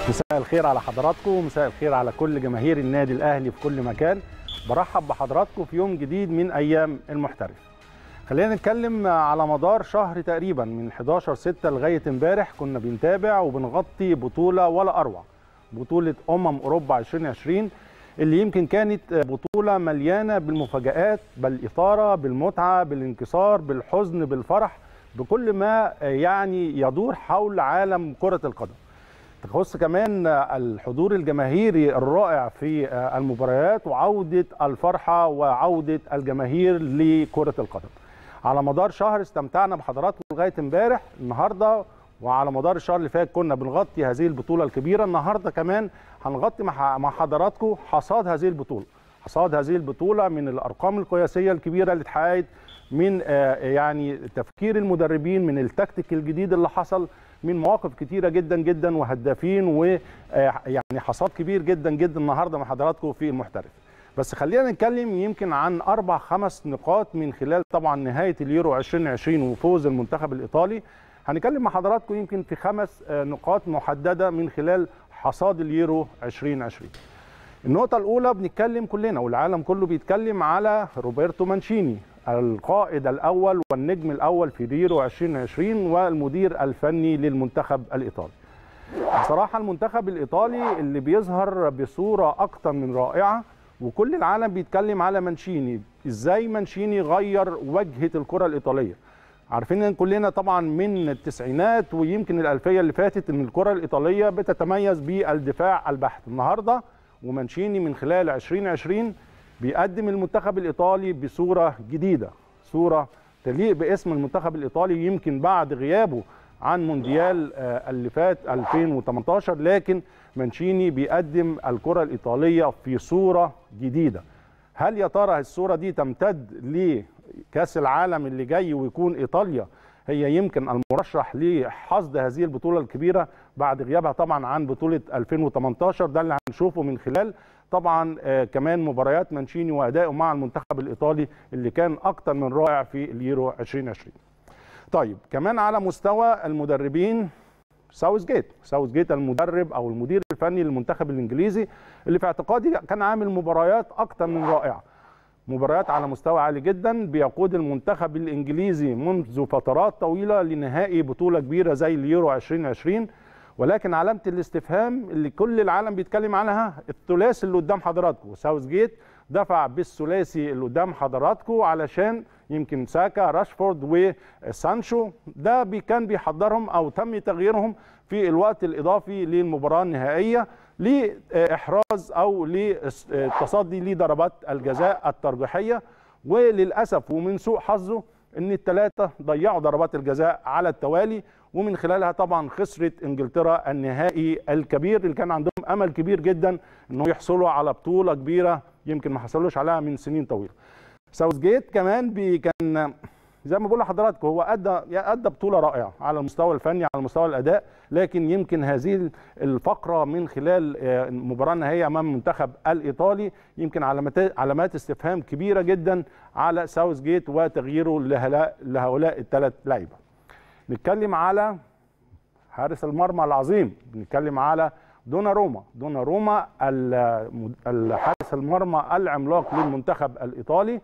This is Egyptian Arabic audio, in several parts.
مساء الخير على حضراتكم ومساء الخير على كل جماهير النادي الاهلي في كل مكان برحب بحضراتكم في يوم جديد من ايام المحترف خلينا نتكلم على مدار شهر تقريبا من 11 6 لغايه امبارح كنا بنتابع وبنغطي بطوله ولا اروع بطوله امم اوروبا 2020 اللي يمكن كانت بطوله مليانه بالمفاجات بالاثاره بالمتعه بالانكسار بالحزن بالفرح بكل ما يعني يدور حول عالم كره القدم تخص كمان الحضور الجماهيري الرائع في المباريات وعودة الفرحة وعودة الجماهير لكرة القدم على مدار شهر استمتعنا بحضراتكم لغاية امبارح النهاردة وعلى مدار الشهر اللي فات كنا بنغطي هذه البطولة الكبيرة النهاردة كمان هنغطي مع حضراتكم حصاد هذه البطولة حصاد هذه البطولة من الأرقام القياسية الكبيرة اللي اتحققت من يعني تفكير المدربين من التكتيك الجديد اللي حصل من مواقف كتيره جدا جدا وهدافين ويعني حصاد كبير جدا جدا النهارده مع حضراتكم في المحترف بس خلينا نتكلم يمكن عن اربع خمس نقاط من خلال طبعا نهايه اليورو 2020 وفوز المنتخب الايطالي هنتكلم مع حضراتكم يمكن في خمس نقاط محدده من خلال حصاد اليورو 2020 النقطه الاولى بنتكلم كلنا والعالم كله بيتكلم على روبرتو مانشيني القائد الاول والنجم الاول في ريرو 2020 والمدير الفني للمنتخب الايطالي. بصراحه المنتخب الايطالي اللي بيظهر بصوره اكتر من رائعه وكل العالم بيتكلم على مانشيني، ازاي مانشيني غير وجهه الكره الايطاليه. عارفين ان كلنا طبعا من التسعينات ويمكن الالفيه اللي فاتت ان الكره الايطاليه بتتميز بالدفاع البحت، النهارده ومانشيني من خلال 2020 بيقدم المنتخب الايطالي بصوره جديده صوره تليق باسم المنتخب الايطالي يمكن بعد غيابه عن مونديال اللي فات 2018 لكن مانشيني بيقدم الكره الايطاليه في صوره جديده هل يا ترى الصوره دي تمتد لكاس العالم اللي جاي ويكون ايطاليا هي يمكن المرشح لحصد هذه البطوله الكبيره بعد غيابها طبعا عن بطوله 2018 ده اللي هنشوفه من خلال طبعا آه كمان مباريات مانشيني وادائه مع المنتخب الايطالي اللي كان اكتر من رائع في اليورو 2020 طيب كمان على مستوى المدربين ساوث جيت ساوث جيت المدرب او المدير الفني للمنتخب الانجليزي اللي في اعتقادي كان عامل مباريات اكتر من رائعه مباريات على مستوى عالي جدا بيقود المنتخب الانجليزي منذ فترات طويله لنهائي بطوله كبيره زي اليورو 2020 ولكن علامه الاستفهام اللي كل العالم بيتكلم عنها الثلاثي اللي قدام حضراتكم ساوث جيت دفع بالثلاثي اللي قدام حضراتكم علشان يمكن ساكا راشفورد وسانشو ده بي كان بيحضرهم او تم تغييرهم في الوقت الاضافي للمباراه النهائيه لاحراز او للتصدي لضربات الجزاء الترجيحيه وللاسف ومن سوء حظه ان الثلاثه ضيعوا ضربات الجزاء على التوالي ومن خلالها طبعا خسرت انجلترا النهائي الكبير اللي كان عندهم امل كبير جدا انه يحصلوا على بطوله كبيره يمكن ما حصلوش عليها من سنين طويله. ساوث جيت كمان بي كان زي ما بقول لحضراتكم هو ادى ادى بطوله رائعه على المستوى الفني على مستوى الاداء لكن يمكن هذه الفقره من خلال المباراه النهائيه امام المنتخب الايطالي يمكن علامات علامات استفهام كبيره جدا على ساوث جيت وتغييره لهؤلاء الثلاث لعيبه. نتكلم على حارس المرمى العظيم بنتكلم على دونا روما دونا روما الحارس المرمى العملاق للمنتخب الايطالي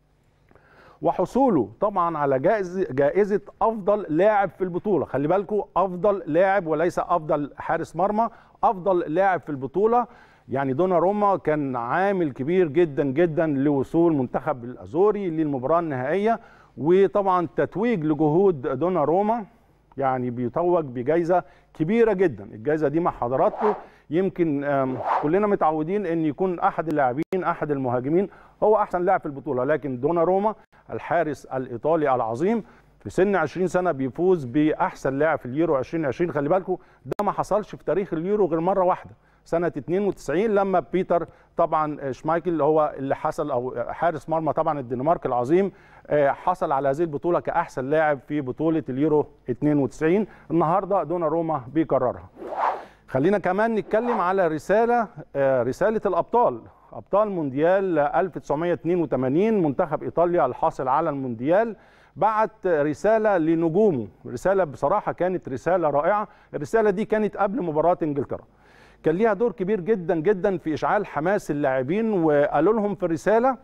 وحصوله طبعا على جائزه جائزه افضل لاعب في البطوله خلي بالكم افضل لاعب وليس افضل حارس مرمى افضل لاعب في البطوله يعني دونا روما كان عامل كبير جدا جدا لوصول منتخب الازوري للمباراه النهائيه وطبعا تتويج لجهود دونا روما يعني بيتوج بجائزه كبيره جدا الجائزه دي مع حضراتكم يمكن كلنا متعودين ان يكون احد اللاعبين احد المهاجمين هو احسن لاعب في البطوله لكن دونا روما الحارس الايطالي العظيم في سن 20 سنه بيفوز باحسن لاعب في اليورو 2020 خلي بالكم ده ما حصلش في تاريخ اليورو غير مره واحده سنه 92 لما بيتر طبعا شمايكل اللي هو اللي حصل او حارس مرمى طبعا الدنمارك العظيم حصل على هذه البطوله كاحسن لاعب في بطوله اليورو 92 النهارده دونا روما بيكررها خلينا كمان نتكلم على رساله رساله الابطال ابطال مونديال 1982 منتخب ايطاليا الحاصل على المونديال بعت رساله لنجومه رساله بصراحه كانت رساله رائعه الرساله دي كانت قبل مباراه انجلترا كان ليها دور كبير جدا جدا في اشعال حماس اللاعبين وقالوا لهم في الرساله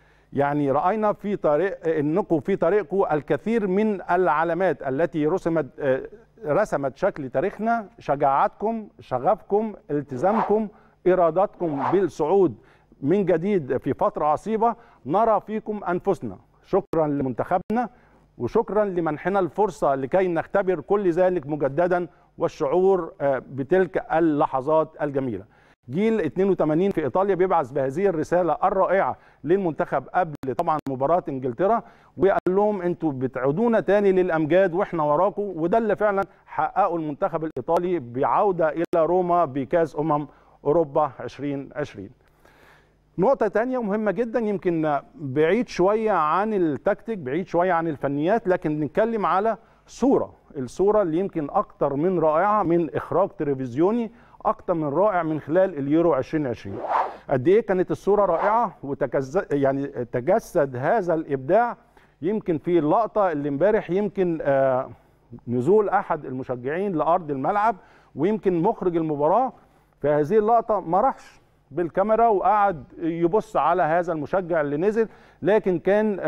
يعني راينا في طريق انكم في طريقكم الكثير من العلامات التي رسمت رسمت شكل تاريخنا شجاعتكم شغفكم التزامكم ارادتكم بالصعود من جديد في فتره عصيبه نرى فيكم انفسنا شكرا لمنتخبنا وشكرا لمنحنا الفرصه لكي نختبر كل ذلك مجددا والشعور بتلك اللحظات الجميله جيل 82 في ايطاليا بيبعث بهذه الرساله الرائعه للمنتخب قبل طبعا مباراه انجلترا وقال لهم انتوا بتعودونا تاني للامجاد واحنا وراكم وده اللي فعلا حققه المنتخب الايطالي بعوده الى روما بكاس امم اوروبا 2020 نقطة تانية مهمة جدا يمكن بعيد شوية عن التكتيك بعيد شوية عن الفنيات لكن نتكلم على صورة الصورة اللي يمكن أكتر من رائعة من إخراج تلفزيوني أكتر من رائع من خلال اليورو 2020 قد إيه كانت الصورة رائعة وتجسد يعني تجسد هذا الإبداع يمكن في اللقطة اللي امبارح يمكن آه نزول أحد المشجعين لأرض الملعب ويمكن مخرج المباراة في هذه اللقطة ما راحش بالكاميرا وقعد يبص على هذا المشجع اللي نزل لكن كان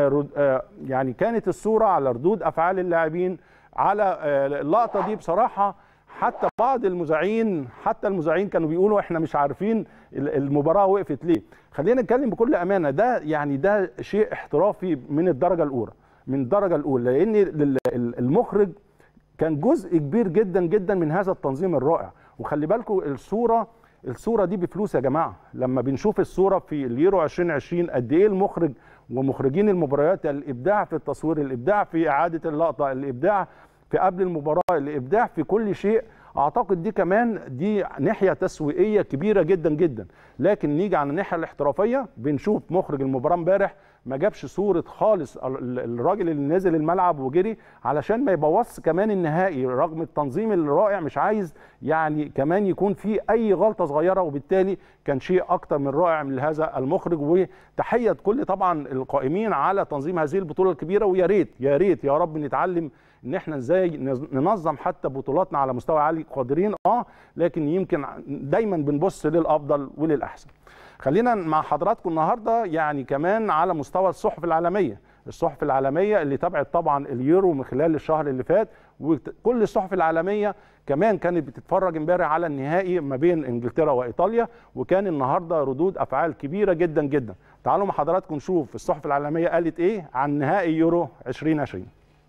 يعني كانت الصوره على ردود افعال اللاعبين على اللقطه دي بصراحه حتى بعض المذيعين حتى المذيعين كانوا بيقولوا احنا مش عارفين المباراه وقفت ليه خلينا نتكلم بكل امانه ده يعني ده شيء احترافي من الدرجه الاولى من الدرجه الاولى لان المخرج كان جزء كبير جدا جدا من هذا التنظيم الرائع وخلي بالكم الصوره الصوره دي بفلوس يا جماعه لما بنشوف الصوره في اليورو 2020 قد ايه المخرج ومخرجين المباريات الابداع في التصوير الابداع في اعاده اللقطه الابداع في قبل المباراه الابداع في كل شيء اعتقد دي كمان دي ناحيه تسويقيه كبيره جدا جدا لكن نيجي على الناحيه الاحترافيه بنشوف مخرج المباراه امبارح ما جابش صوره خالص الراجل اللي نزل الملعب وجري علشان ما يبوظش كمان النهائي رغم التنظيم الرائع مش عايز يعني كمان يكون في اي غلطه صغيره وبالتالي كان شيء اكتر من رائع من هذا المخرج وتحيه كل طبعا القائمين على تنظيم هذه البطوله الكبيره ويا ريت يا ريت يا رب نتعلم ان احنا ازاي ننظم حتى بطولاتنا على مستوى عالي قادرين اه لكن يمكن دايما بنبص للافضل وللاحسن خلينا مع حضراتكم النهارده يعني كمان على مستوى الصحف العالميه الصحف العالميه اللي تابعت طبعا اليورو من خلال الشهر اللي فات وكل الصحف العالميه كمان كانت بتتفرج امبارح على النهائي ما بين انجلترا وايطاليا وكان النهارده ردود افعال كبيره جدا جدا تعالوا مع حضراتكم نشوف الصحف العالميه قالت ايه عن نهائي يورو 2020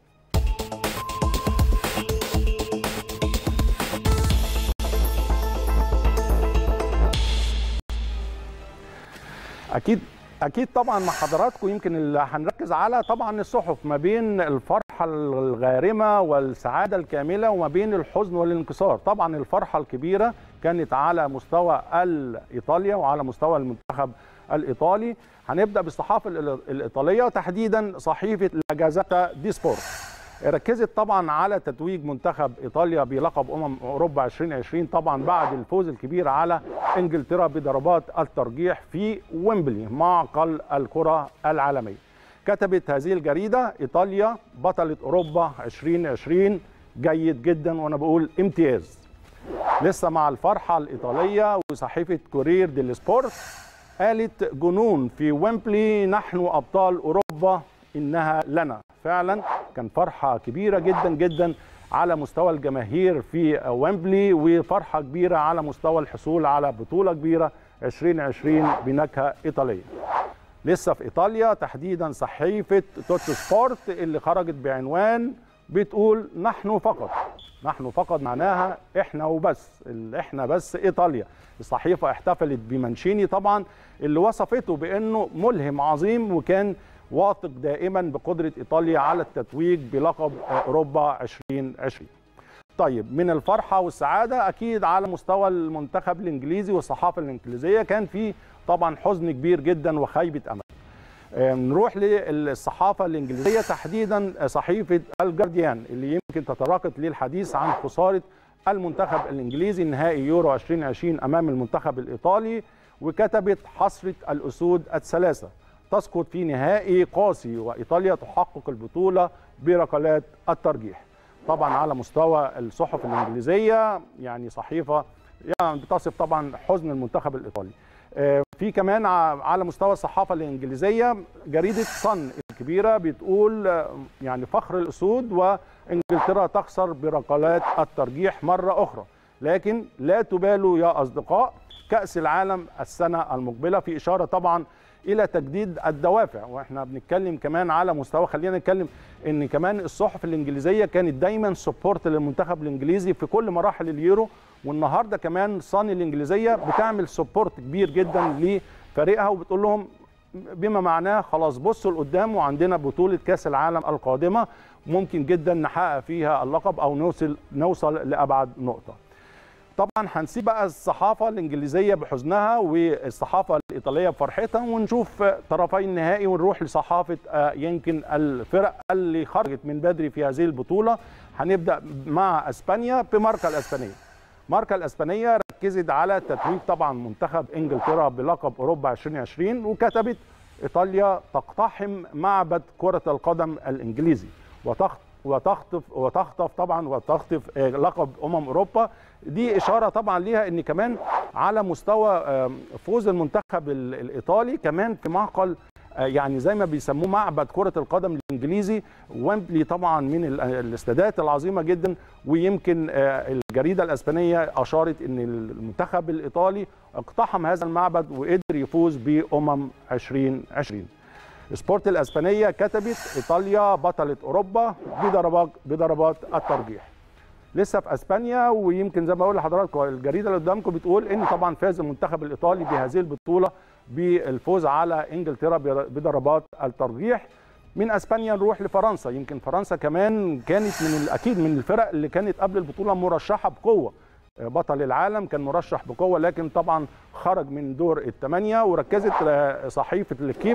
اكيد اكيد طبعا مع حضراتكم يمكن اللي هنركز على طبعا الصحف ما بين الفرحه الغارمه والسعاده الكامله وما بين الحزن والانكسار طبعا الفرحه الكبيره كانت على مستوى ايطاليا وعلى مستوى المنتخب الايطالي هنبدا بالصحافه الايطاليه وتحديدا صحيفه لاجازاتا دي سبورت ركزت طبعا على تتويج منتخب ايطاليا بلقب امم اوروبا 2020 طبعا بعد الفوز الكبير على انجلترا بضربات الترجيح في ويمبلي معقل الكره العالميه. كتبت هذه الجريده ايطاليا بطله اوروبا 2020 جيد جدا وانا بقول امتياز. لسه مع الفرحه الايطاليه وصحيفه كورير ديل سبورت قالت جنون في ويمبلي نحن ابطال اوروبا انها لنا فعلا كان فرحه كبيره جدا جدا على مستوى الجماهير في ويمبلي وفرحه كبيره على مستوى الحصول على بطوله كبيره 2020 بنكهه ايطاليه. لسه في ايطاليا تحديدا صحيفه توتو سبورت اللي خرجت بعنوان بتقول نحن فقط نحن فقط معناها احنا وبس احنا بس ايطاليا الصحيفه احتفلت بمانشيني طبعا اللي وصفته بانه ملهم عظيم وكان واثق دائما بقدره ايطاليا على التتويج بلقب اوروبا 2020 طيب من الفرحه والسعاده اكيد على مستوى المنتخب الانجليزي والصحافه الانجليزيه كان في طبعا حزن كبير جدا وخيبه امل نروح للصحافه الانجليزيه تحديدا صحيفه الجارديان اللي يمكن تتراكت للحديث عن خساره المنتخب الانجليزي نهائي يورو 2020 امام المنتخب الايطالي وكتبت حسره الاسود الثلاثه تسقط في نهائي قاسي وايطاليا تحقق البطوله بركلات الترجيح. طبعا على مستوى الصحف الانجليزيه يعني صحيفه يعني بتصف طبعا حزن المنتخب الايطالي في كمان على مستوى الصحافه الانجليزيه جريده صن الكبيره بتقول يعني فخر الاسود وانجلترا تخسر بركلات الترجيح مره اخرى لكن لا تبالوا يا اصدقاء كاس العالم السنه المقبله في اشاره طبعا الى تجديد الدوافع واحنا بنتكلم كمان على مستوى خلينا نتكلم ان كمان الصحف الانجليزيه كانت دايما سبورت للمنتخب الانجليزي في كل مراحل اليورو والنهارده كمان صاني الانجليزيه بتعمل سبورت كبير جدا لفريقها وبتقول لهم بما معناه خلاص بصوا لقدام وعندنا بطوله كاس العالم القادمه ممكن جدا نحقق فيها اللقب او نوصل نوصل لابعد نقطه. طبعا هنسيب بقى الصحافه الانجليزيه بحزنها والصحافه الايطاليه بفرحتها ونشوف طرفي النهائي ونروح لصحافه يمكن الفرق اللي خرجت من بدري في هذه البطوله هنبدا مع اسبانيا بماركا الاسبانيه ماركا الاسبانيه ركزت على تتويج طبعا منتخب انجلترا بلقب اوروبا 2020 وكتبت ايطاليا تقتحم معبد كره القدم الانجليزي وتخطف وتخطف وتخطف طبعا وتخطف لقب امم اوروبا دي اشاره طبعا ليها ان كمان على مستوى فوز المنتخب الايطالي كمان في معقل يعني زي ما بيسموه معبد كرة القدم الإنجليزي ويمبلي طبعا من الاستادات العظيمة جدا ويمكن الجريدة الأسبانية أشارت أن المنتخب الإيطالي اقتحم هذا المعبد وقدر يفوز بأمم 2020 سبورت الأسبانية كتبت إيطاليا بطلة أوروبا بضربات بضربات الترجيح لسه في اسبانيا ويمكن زي ما بقول لحضراتكم الجريده اللي قدامكم بتقول ان طبعا فاز المنتخب الايطالي بهذه البطوله بالفوز على انجلترا بضربات الترجيح من اسبانيا نروح لفرنسا يمكن فرنسا كمان كانت من اكيد من الفرق اللي كانت قبل البطوله مرشحه بقوه بطل العالم كان مرشح بقوه لكن طبعا خرج من دور الثمانيه وركزت صحيفه الكيب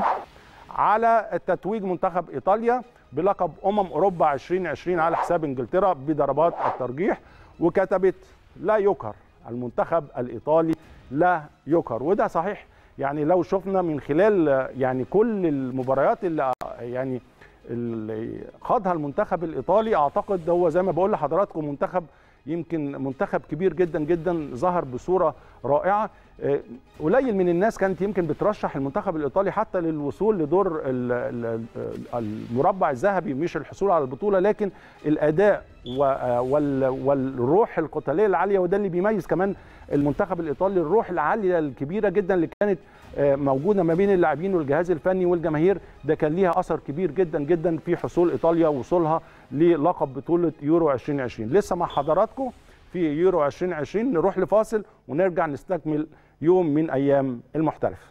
على تتويج منتخب ايطاليا بلقب امم اوروبا 2020 على حساب انجلترا بضربات الترجيح وكتبت لا يقهر المنتخب الايطالي لا يقهر وده صحيح يعني لو شفنا من خلال يعني كل المباريات اللي يعني اللي خاضها المنتخب الايطالي اعتقد هو زي ما بقول لحضراتكم منتخب يمكن منتخب كبير جدا جدا ظهر بصوره رائعه قليل من الناس كانت يمكن بترشح المنتخب الايطالي حتى للوصول لدور المربع الذهبي مش الحصول على البطوله لكن الاداء والروح القتاليه العاليه وده اللي بيميز كمان المنتخب الايطالي الروح العاليه الكبيره جدا اللي كانت موجوده ما بين اللاعبين والجهاز الفني والجماهير ده كان ليها اثر كبير جدا جدا في حصول ايطاليا ووصولها للقب بطوله يورو 2020 لسه مع حضراتكم في يورو 2020 نروح لفاصل ونرجع نستكمل يوم من ايام المحترف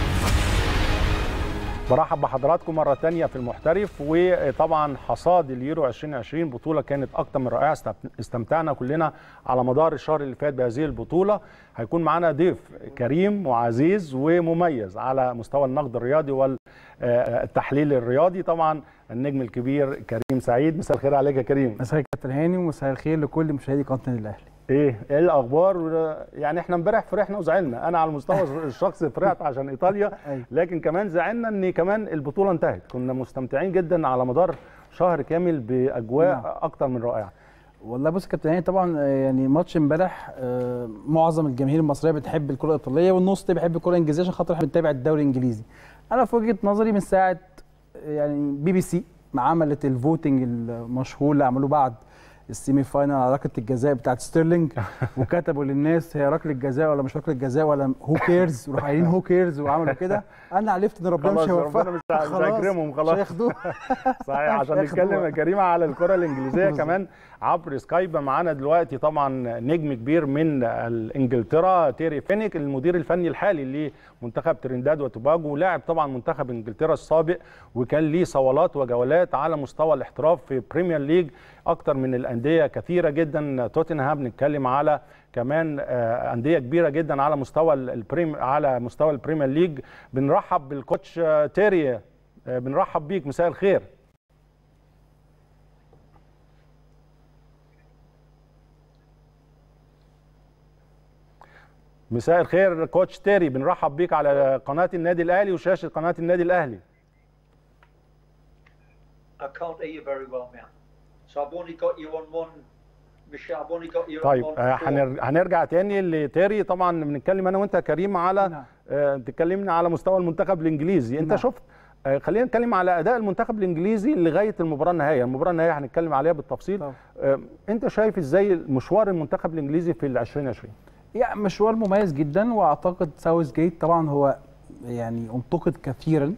برحب بحضراتكم مرة تانية في المحترف وطبعا حصاد اليورو 2020 بطولة كانت أكتر من رائعة استمتعنا كلنا على مدار الشهر اللي فات بهذه البطولة هيكون معنا ضيف كريم وعزيز ومميز على مستوى النقد الرياضي والتحليل الرياضي طبعا النجم الكبير كريم سعيد مساء الخير عليك يا كريم مساء كابتن هاني ومساء الخير لكل مشاهدي قناه الاهلي ايه ايه الاخبار يعني احنا امبارح فرحنا وزعلنا انا على المستوى الشخصي فرحت عشان ايطاليا لكن كمان زعلنا ان كمان البطوله انتهت كنا مستمتعين جدا على مدار شهر كامل باجواء نعم. اكتر من رائعه والله بص كابتن هاني طبعا يعني ماتش امبارح معظم الجماهير المصريه بتحب الكره الايطاليه والنص بيحب الكره الانجليزيه عشان خاطر احنا بنتابع الدوري الانجليزي انا في وجهه نظري من ساعه يعني بي بي سي ما عملت الفوتنج المشهور اللي عملوه بعد السيمي فاينل على ركله الجزاء بتاعت ستيرلينج وكتبوا للناس هي ركله جزاء ولا مش ركله جزاء ولا هو كيرز وراحوا قايلين هو كيرز وعملوا كده انا عرفت ان ربنا مش هيوفقهم مش هيكرمهم خلاص مش هياخدوه صحيح عشان نتكلم يا كريم على الكره الانجليزيه كمان عبر سكايب معانا دلوقتي طبعا نجم كبير من انجلترا تيري فينيك المدير الفني الحالي لمنتخب ترينداد وتوباجو ولاعب طبعا منتخب انجلترا السابق وكان ليه صولات وجولات على مستوى الاحتراف في بريمير ليج اكتر من الانديه كثيره جدا توتنهام بنتكلم على كمان انديه كبيره جدا على مستوى البريم على مستوى البريمير ليج بنرحب بالكوتش تيري بنرحب بيك مساء الخير مساء الخير كوتش تيري بنرحب بيك على قناه النادي الاهلي وشاشه قناه النادي الاهلي I can't hear you very well now. So I've only got you on one طيب آه، هنر- هنرجع تاني لتيري طبعا بنتكلم انا وانت يا كريم على نعم. آه، تكلمنا على مستوى المنتخب الانجليزي انت نعم. شفت آه، خلينا نتكلم على اداء المنتخب الانجليزي لغايه المباراه النهائيه المباراه النهائيه هنتكلم عليها بالتفصيل طبعا. آه، انت شايف ازاي مشوار المنتخب الانجليزي في ال 2020 يعني مشوار مميز جدا واعتقد ساوث جيت طبعا هو يعني انتقد كثيرا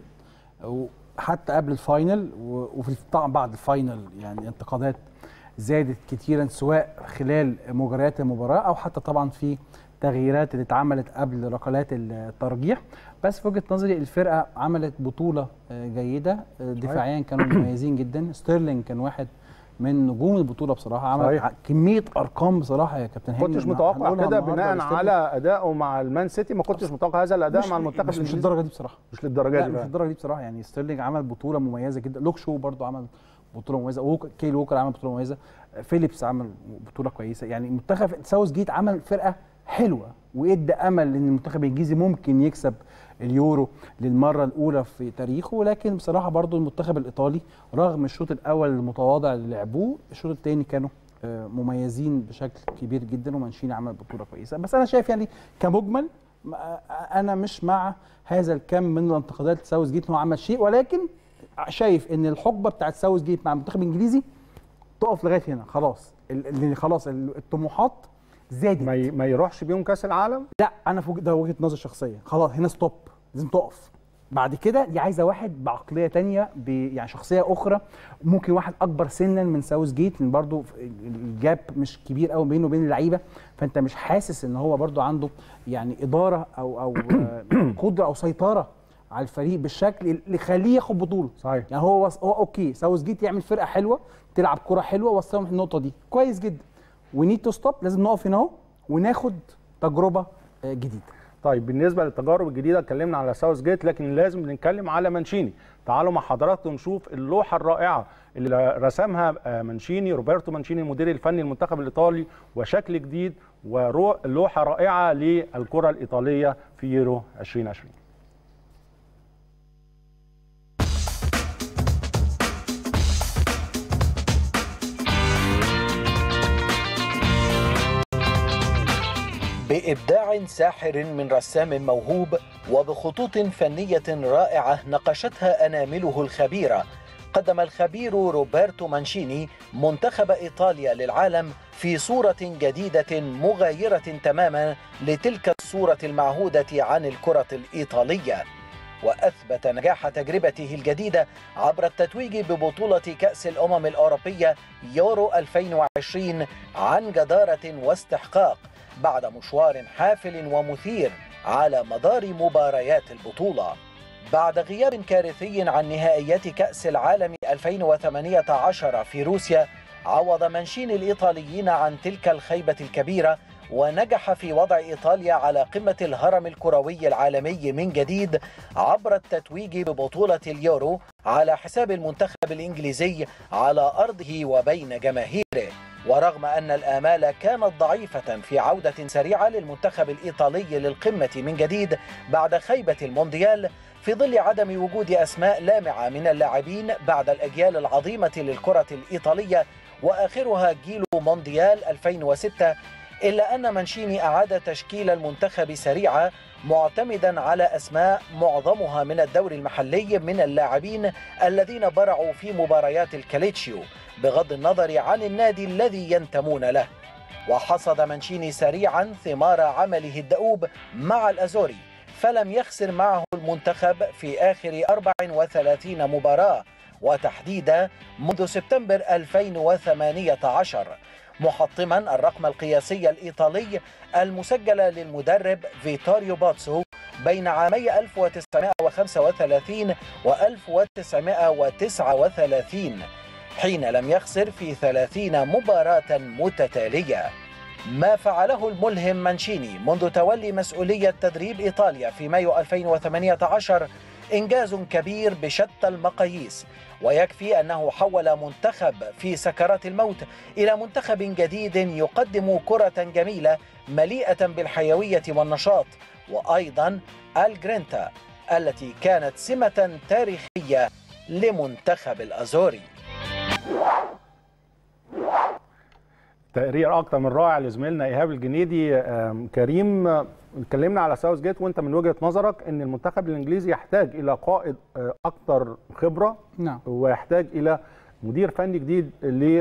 وحتى قبل الفاينل و- وفي طبعا بعد الفاينل يعني انتقادات زادت كثيرا سواء خلال مجريات المباراه او حتى طبعا في تغييرات اللي اتعملت قبل ركلات الترجيح بس في وجهه نظري الفرقه عملت بطوله آه، جيده آه، دفاعيا كانوا مميزين جدا ستيرلينج كان واحد من نجوم البطوله بصراحه عمل صحيح. ع- كميه ارقام بصراحه يا كابتن هاني كنتش ما متوقع هنقولها كده النهاردة بناء لستيرلينج. على ادائه مع المان سيتي ما كنتش متوقع هذا الاداء مش مع المنتخب مش, مش الانجليزي للدرجه دي بصراحه مش للدرجه لا دي مش بقى. للدرجه دي بصراحه يعني ستيرلينج عمل بطوله مميزه جدا لوك شو برضو عمل بطوله مميزه ووكر كيل ووكر عمل بطوله مميزه فيليبس عمل بطوله كويسه يعني منتخب ساوث جيت عمل فرقه حلوه وادى امل ان المنتخب الانجليزي ممكن يكسب اليورو للمره الاولى في تاريخه ولكن بصراحه برضو المنتخب الايطالي رغم الشوط الاول المتواضع اللي لعبوه الشوط الثاني كانوا آه، مميزين بشكل كبير جدا ومانشيني عمل بطوله كويسه بس انا شايف يعني كمجمل ما- انا مش مع هذا الكم من الانتقادات لساوث جيت إن هو عمل شيء ولكن شايف ان الحقبه بتاعت ساوث جيت مع المنتخب الانجليزي تقف لغايه هنا خلاص ال- ال- خلاص ال- الطموحات زادت ما ي- ما يروحش بيهم كاس العالم لا انا في وجه- ده وجهه نظر شخصيه خلاص هنا ستوب لازم تقف بعد كده دي عايزه واحد بعقليه تانية ب يعني شخصيه اخرى ممكن واحد اكبر سنا من ساوث جيت لان برضو الجاب مش كبير قوي بينه وبين اللعيبه فانت مش حاسس ان هو برضو عنده يعني اداره او او آه، قدره او سيطره على الفريق بالشكل اللي يخليه ياخد بطوله صحيح يعني هو وص... هو اوكي ساوث جيت يعمل فرقه حلوه تلعب كره حلوه وصلهم النقطه دي كويس جدا ونيد تو ستوب لازم نقف هنا اهو وناخد تجربه آه، جديده طيب بالنسبه للتجارب الجديده اتكلمنا على ساوث جيت لكن لازم نتكلم على مانشيني تعالوا مع حضراتكم نشوف اللوحه الرائعه اللي رسمها آه، مانشيني روبرتو مانشيني المدير الفني المنتخب الايطالي وشكل جديد ولوحه رائعه للكره الايطاليه في يورو 2020 بإبداع ساحر من رسام موهوب وبخطوط فنية رائعة نقشتها أنامله الخبيرة قدم الخبير روبرتو مانشيني منتخب إيطاليا للعالم في صورة جديدة مغايرة تماما لتلك الصورة المعهودة عن الكرة الإيطالية وأثبت نجاح تجربته الجديدة عبر التتويج ببطولة كأس الأمم الأوروبية يورو 2020 عن جدارة واستحقاق بعد مشوار حافل ومثير على مدار مباريات البطولة بعد غياب كارثي عن نهائيات كأس العالم 2018 في روسيا عوض منشين الإيطاليين عن تلك الخيبة الكبيرة ونجح في وضع إيطاليا على قمة الهرم الكروي العالمي من جديد عبر التتويج ببطولة اليورو على حساب المنتخب الإنجليزي على أرضه وبين جماهيره ورغم أن الآمال كانت ضعيفة في عودة سريعة للمنتخب الإيطالي للقمة من جديد بعد خيبة المونديال في ظل عدم وجود أسماء لامعة من اللاعبين بعد الأجيال العظيمة للكرة الإيطالية وآخرها جيل مونديال 2006 إلا أن مانشيني أعاد تشكيل المنتخب سريعا معتمدا على أسماء معظمها من الدوري المحلي من اللاعبين الذين برعوا في مباريات الكاليتشيو بغض النظر عن النادي الذي ينتمون له وحصد مانشيني سريعا ثمار عمله الدؤوب مع الأزوري فلم يخسر معه المنتخب في آخر 34 مباراة وتحديدا منذ سبتمبر 2018 محطما الرقم القياسي الإيطالي المسجل للمدرب فيتوريو باتسو بين عامي 1935 و 1939 حين لم يخسر في 30 مباراة متتالية ما فعله الملهم مانشيني منذ تولي مسؤولية تدريب إيطاليا في مايو 2018 إنجاز كبير بشتى المقاييس ويكفي أنه حول منتخب في سكرات الموت إلى منتخب جديد يقدم كرة جميلة مليئة بالحيوية والنشاط وأيضا الجرينتا التي كانت سمة تاريخية لمنتخب الأزوري تقرير اكتر من رائع لزميلنا ايهاب الجنيدي آم، كريم آه، اتكلمنا على ساوث جيت وانت من وجهه نظرك ان المنتخب الانجليزي يحتاج الى قائد آه، اكتر خبره نعم ويحتاج الى مدير فني جديد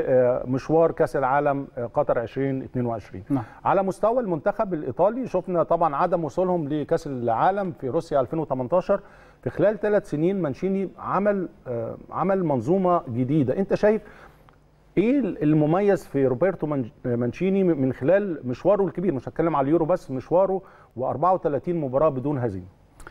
لمشوار كاس العالم آه، قطر 2022 نعم على مستوى المنتخب الايطالي شفنا طبعا عدم وصولهم لكاس العالم في روسيا 2018 في خلال ثلاث سنين مانشيني عمل آه، عمل منظومه جديده انت شايف ايه المميز في روبرتو مانج- مانشيني من خلال مشواره الكبير مش هتكلم على اليورو بس مشواره و34 مباراه بدون هزيمه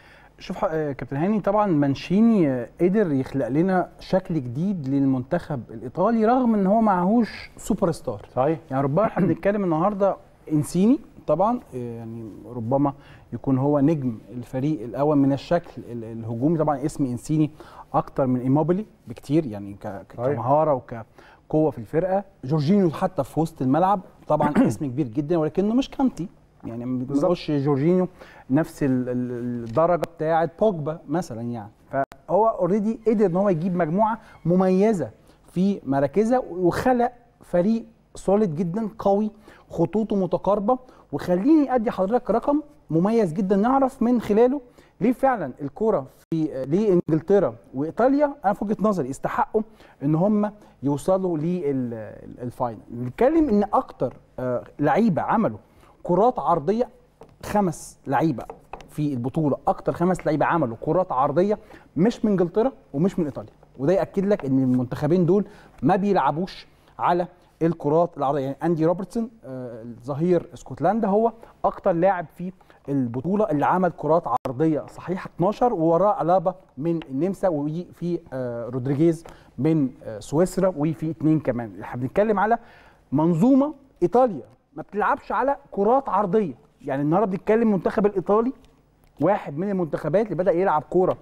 شوف ح- آه، كابتن هاني طبعا مانشيني آه، قدر يخلق لنا شكل جديد للمنتخب الايطالي رغم ان هو معهوش سوبر ستار صحيح يعني ربما احنا بنتكلم النهارده انسيني طبعا آه، يعني ربما يكون هو نجم الفريق الاول من الشكل ال- الهجومي طبعا اسم انسيني اكتر من ايموبيلي بكتير يعني ك- ك- صحيح. كمهاره وكقوه في الفرقه جورجينيو حتى في وسط الملعب طبعا اسم كبير جدا ولكنه مش كانتي يعني ما بنقولش جورجينيو نفس ال- ال- الدرجه بتاعه بوجبا مثلا يعني فهو اوريدي قدر ان هو يجيب مجموعه مميزه في مراكزها وخلق فريق سوليد جدا قوي خطوطه متقاربه وخليني ادي حضرتك رقم مميز جدا نعرف من خلاله ليه فعلا الكوره في ليه انجلترا وايطاليا انا في وجهه نظري يستحقوا ان هم يوصلوا للفاينل نتكلم ان اكتر آه، لعيبه عملوا كرات عرضيه خمس لعيبه في البطوله اكتر خمس لعيبه عملوا كرات عرضيه مش من انجلترا ومش من ايطاليا وده ياكد لك ان المنتخبين دول ما بيلعبوش على الكرات العرضيه يعني اندي روبرتسون آه، ظهير اسكتلندا هو اكتر لاعب في البطوله اللي عمل كرات عرضيه صحيحه 12 ووراه الابا من النمسا وفي آه، رودريجيز من آه، سويسرا وفي اثنين كمان احنا بنتكلم على منظومه ايطاليا ما بتلعبش على كرات عرضيه يعني النهارده بنتكلم المنتخب الايطالي واحد من المنتخبات اللي بدا يلعب كوره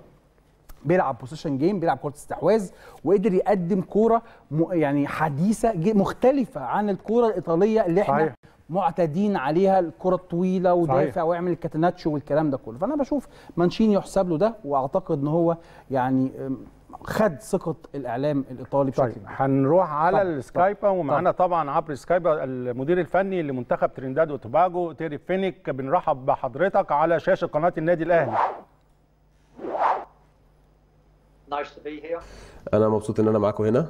بيلعب بوزيشن جيم بيلعب كره استحواذ وقدر يقدم كوره م- يعني حديثه ج- مختلفه عن الكوره الايطاليه اللي احنا صحيح. معتادين عليها الكره الطويله ودافع صحيح. ويعمل الكاتناتشو والكلام ده كله فانا بشوف مانشيني يحسب له ده واعتقد ان هو يعني أم، خد ثقه الاعلام الايطالي بشكل طيب كبير هنروح على طبعاً، السكايبا ومعانا طبعا عبر السكايبا المدير الفني لمنتخب ترينداد وتوباجو تيري فينيك بنرحب بحضرتك على شاشه قناه النادي الاهلي Nice to be here. انا مبسوط ان انا معاكم هنا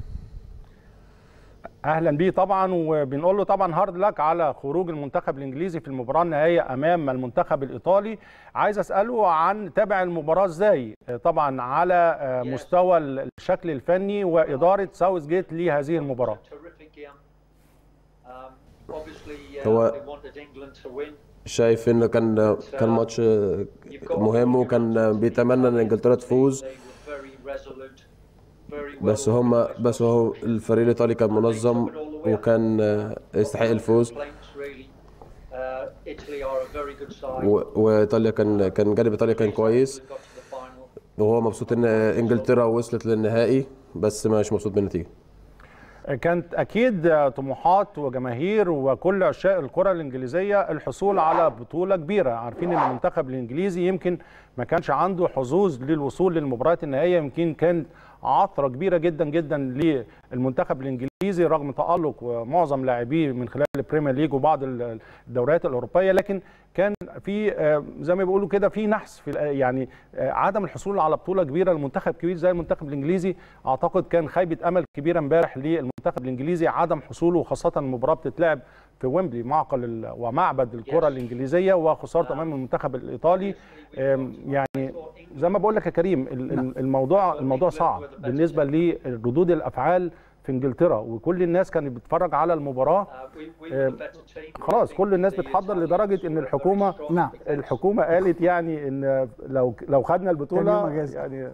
اهلا بيه طبعا وبنقول له طبعا هارد لك على خروج المنتخب الانجليزي في المباراه النهائيه امام المنتخب الايطالي عايز اساله عن تابع المباراه ازاي طبعا على آه، مستوى الشكل الفني واداره ساوث جيت لهذه المباراه Terrific game. Um, obviously, uh, هو- they wanted England to win. شايف ان كان كان ماتش You've got مهم وكان بيتمنى ان انجلترا تفوز They were very resolute, very well بس هم organised. بس هو الفريق الايطالي كان منظم وكان يستحق الفوز Complaints, really. Uh, Italy are a very good side. و- وايطاليا كان كان جانب ايطاليا كان كويس They got to the final. وهو مبسوط ان انجلترا وصلت للنهائي بس مش مبسوط بالنتيجه كانت اكيد طموحات وجماهير وكل عشاق الكره الانجليزيه الحصول على بطوله كبيره عارفين ان المنتخب الانجليزي يمكن ما كانش عنده حظوظ للوصول للمباريات النهائيه يمكن كان عثره كبيره جدا جدا للمنتخب الانجليزي رغم تالق ومعظم لاعبيه من خلال البريمير ليج وبعض الدوريات الاوروبيه لكن كان في آه، زي ما بيقولوا كده في نحس في الأ- يعني آه، عدم الحصول على بطوله كبيره لمنتخب كبير زي المنتخب الانجليزي اعتقد كان خيبه امل كبيره امبارح للمنتخب الانجليزي عدم حصوله وخاصه المباراه بتتلعب في ويمبلي معقل ال- ومعبد الكره الانجليزيه وخسارته امام المنتخب الايطالي آم، يعني زي ما بقول لك يا كريم ال- ال- الموضوع الموضوع صعب بالنسبه لردود الافعال في انجلترا وكل الناس كانت بتتفرج على المباراه Uh, we, we were آه، the better team. خلاص كل الناس The بتحضر Italians لدرجه ان were very الحكومه strong نعم. because الحكومه قالت يعني ان لو لو خدنا كان يوم البطوله أجازة. يعني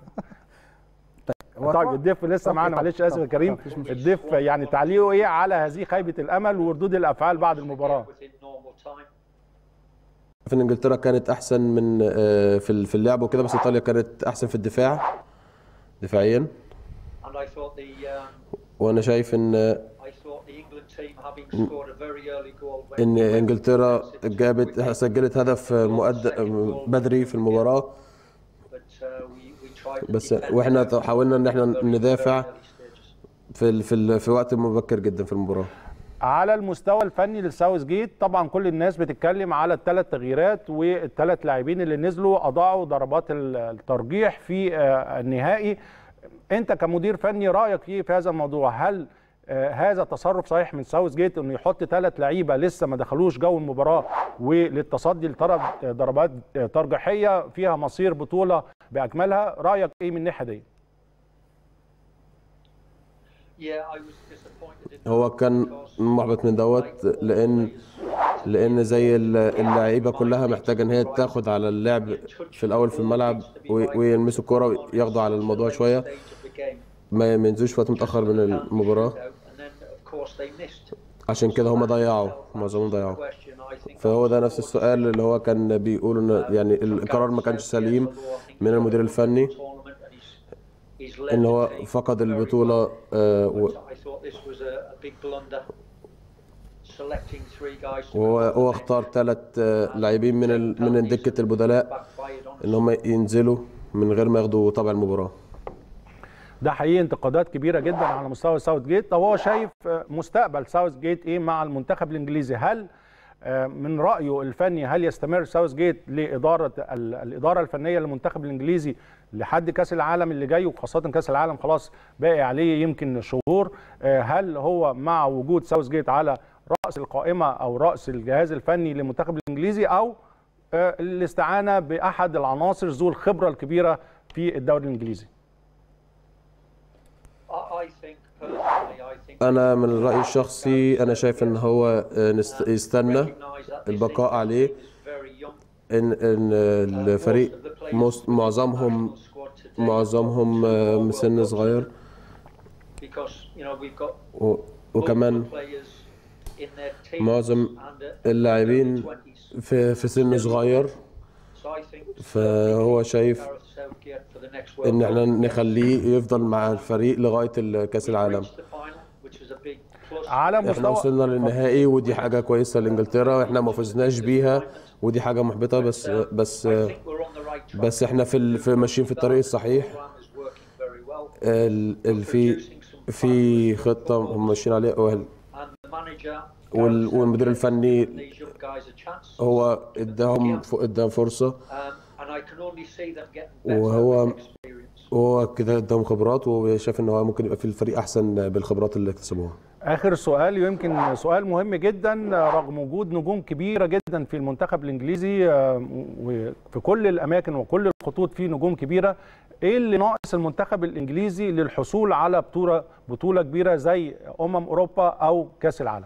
هو طيب طبعاً- الضيف لسه طب- معانا طب- معلش اسف يا طب- كريم طب، مفيش مشكلة. الضيف يعني تعليقه ايه على هذه خيبه الامل وردود الافعال بعد المباراه within normal time. في ان انجلترا كانت احسن من آه، في ال- في اللعب وكده بس ايطاليا كانت احسن في الدفاع دفاعيا And I thought the um, وانا شايف ان I thought the England team having scored a very early goal when ان we went انجلترا to جابت we- سجلت هدف مؤد بدري في المباراه but, uh, we, we tried to بس defend واحنا them حاولنا ان احنا in very, ندافع very early stages. في ال في ال في وقت مبكر جدا في المباراه على المستوى الفني للساوث جيت طبعا كل الناس بتتكلم على الثلاث تغييرات والثلاث لاعبين اللي نزلوا اضاعوا ضربات الترجيح في آه، النهائي انت كمدير فني رايك ايه في هذا الموضوع هل آه، هذا تصرف صحيح من ساوث جيت انه يحط ثلاث لعيبه لسه ما دخلوش جو المباراه وللتصدي لطلب ضربات ترجيحيه فيها مصير بطوله باكملها رايك ايه من الناحيه دي Yeah, I was disappointed in هو كان محبط من دوت لان لان زي ال- اللعيبه كلها محتاجه ان هي تاخد على اللعب في الاول في الملعب وي- ويلمسوا الكوره وياخدوا على الموضوع شويه ما ما ينزلوش في وقت متاخر من المباراه عشان كده هم ضيعوا معظمهم ضيعوا فهو ده نفس السؤال اللي هو كان بيقول ان يعني القرار ما كانش سليم من المدير الفني ان هو فقد البطوله آه، و- وهو هو اختار ثلاث لاعبين من ال- من دكه البدلاء ان هم ينزلوا من غير ما ياخدوا طبع المباراه ده حقيقي انتقادات كبيره جدا على مستوى ساوث جيت طب هو شايف آه، مستقبل ساوث جيت ايه مع المنتخب الانجليزي هل آه، من رايه الفني هل يستمر ساوث جيت لاداره ال- الاداره الفنيه للمنتخب الانجليزي لحد كاس العالم اللي جاي وخاصه كاس العالم خلاص باقي عليه يمكن شهور آه، هل هو مع وجود ساوث جيت على راس القائمه او راس الجهاز الفني للمنتخب الانجليزي او آه، الاستعانه باحد العناصر ذو الخبره الكبيره في الدوري الانجليزي انا من الراي الشخصي انا شايف ان هو آه، نست- يستنى البقاء عليه ان ان الفريق مس- معظمهم معظمهم آه، من سن صغير و- وكمان معظم اللاعبين في في سن صغير فهو شايف ان احنا نخليه يفضل مع الفريق لغايه كاس العالم على احنا مستوى وصلنا للنهائي ودي حاجه كويسه لانجلترا احنا ما فزناش بيها ودي حاجه محبطه بس بس بس احنا في ال- في ماشيين في الطريق الصحيح ال ال في في خطه هم ماشيين عليها وال- وال- والمدير الفني هو اداهم ف- اداهم فرصه وهو وهو كده اداهم خبرات وشاف ان هو ممكن يبقى في الفريق احسن بالخبرات اللي اكتسبوها اخر سؤال يمكن سؤال مهم جدا رغم وجود نجوم كبيره جدا في المنتخب الانجليزي آه، وفي كل الاماكن وكل الخطوط في نجوم كبيره ايه اللي ناقص المنتخب الانجليزي للحصول على بطوله بطوله كبيره زي امم اوروبا او كاس العالم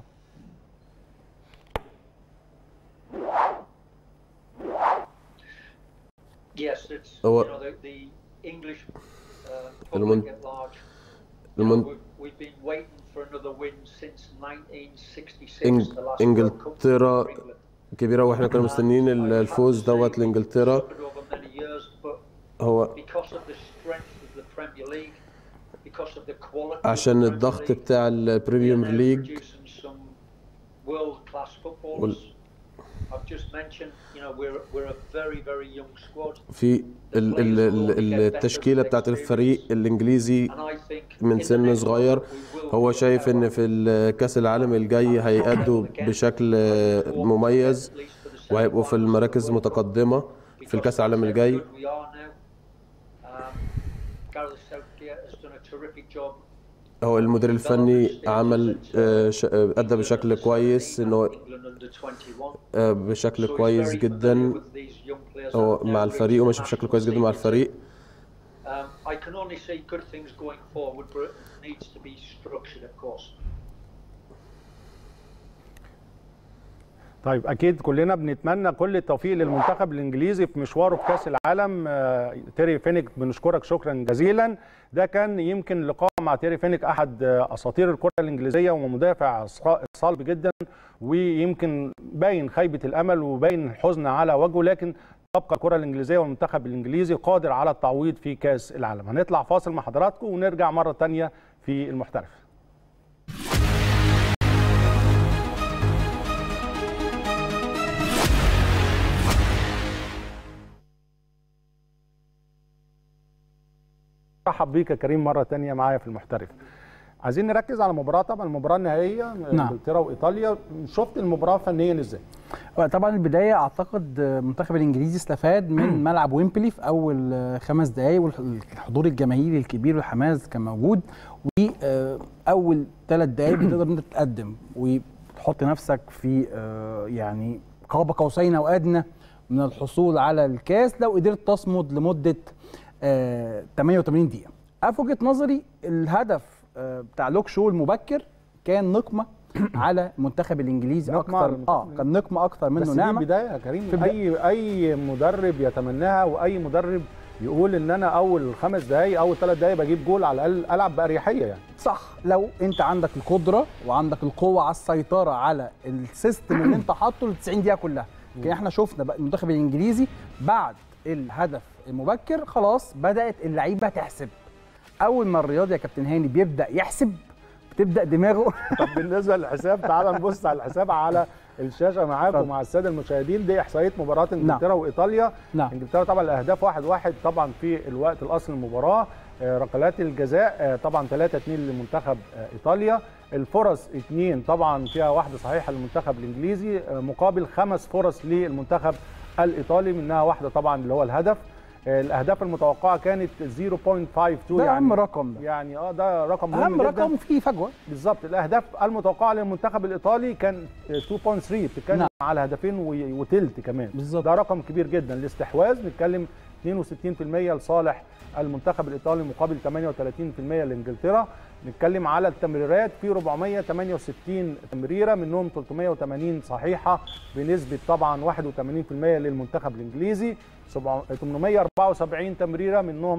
Yes, it's هو you know the, the English uh, المن- public at large. You know, المن- we've, we've been waiting for another win since 1966, إنج- the last World Cup إنجلترا for England. كبيره واحنا كنا مستنيين ال- الفوز دوت لانجلترا Suffered over many years, but هو because of the strength of the Premier League, because of the quality of عشان the Premier الضغط League, بتاع البريميوم they're ليج producing some world-class footballers. I've just mentioned, you know, we're we're a very very young squad, في ال- ال- ال- التشكيله بتاعت الفريق الانجليزي and I think من in the سن next صغير World Cup we will هو be شايف ان better في الكاس العالم الجاي هيأدوا بشكل مميز وهيبقوا في المراكز متقدمه في الكاس العالم الجاي We are now. Um, Gareth Southgate has done a terrific job. هو المدير الفني عمل آه، ش- آه، ادى بشكل كويس ان هو England under 21. آه، بشكل So he's كويس very جدا familiar with these young players هو and مع now الفريق reached وماشي the بشكل national كويس جدا مع team. الفريق Um, I can only see good things going forward, but it needs to be structured, of course. طيب اكيد كلنا بنتمنى كل التوفيق للمنتخب الانجليزي في مشواره في كاس العالم آه، تيري فينيك بنشكرك شكرا جزيلا ده كان يمكن لقاء مع تيري فينيك احد آه، اساطير الكره الانجليزيه ومدافع صا- صلب جدا ويمكن باين خيبه الامل وباين الحزن على وجهه لكن تبقى الكره الانجليزيه والمنتخب الانجليزي قادر على التعويض في كاس العالم هنطلع فاصل مع حضراتكم ونرجع مره ثانيه في المحترف مرحب بيك يا كريم مره تانية معايا في المحترف عايزين نركز على المباراه طبعا المباراه النهائيه انجلترا وايطاليا شفت المباراه فنيا ازاي طبعا البدايه اعتقد المنتخب الانجليزي استفاد من ملعب ويمبلي في اول خمس دقائق والحضور الجماهيري الكبير والحماس كان موجود واول ثلاث دقائق بتقدر انت تتقدم وتحط نفسك في يعني قاب قوسين او ادنى من الحصول على الكاس لو قدرت تصمد لمده 88 دقيقه انا في وجهه نظري الهدف بتاع لوك شو المبكر كان نقمه على المنتخب الانجليزي اكتر اه كان نقمه اكتر منه بس نعمه دي بدايه يا كريم اي اي مدرب يتمناها واي مدرب يقول ان انا اول خمس دقائق اول ثلاث دقائق بجيب جول على الاقل العب باريحيه يعني صح لو انت عندك القدره وعندك القوه على السيطره على السيستم اللي انت حاطه ل 90 دقيقه كلها لكن احنا شفنا بقى المنتخب الانجليزي بعد الهدف المبكر خلاص بدات اللعيبه تحسب اول ما الرياضي يا كابتن هاني بيبدا يحسب بتبدا دماغه طب بالنسبه للحساب تعال نبص على الحساب على الشاشه معاك ومع الساده المشاهدين دي احصائيه مباراه انجلترا نعم. وايطاليا نعم. انجلترا طبعا الاهداف واحد واحد طبعا في الوقت الاصلي المباراه ركلات الجزاء طبعا 3 2 لمنتخب ايطاليا الفرص اثنين طبعا فيها واحده صحيحه للمنتخب الانجليزي مقابل خمس فرص للمنتخب الايطالي منها واحده طبعا اللي هو الهدف الاهداف المتوقعه كانت 0.52 ده يعني اهم رقم ده يعني اه ده رقم مهم اهم رقم فيه فجوه بالظبط الاهداف المتوقعه للمنتخب الايطالي كان 2.3 بتتكلم نعم. على هدفين وتلت كمان بالظبط ده رقم كبير جدا الاستحواذ نتكلم 62% لصالح المنتخب الايطالي مقابل 38% لانجلترا نتكلم على التمريرات في 468 تمريره منهم 380 صحيحه بنسبه طبعا 81% للمنتخب الانجليزي 874 تمريره منهم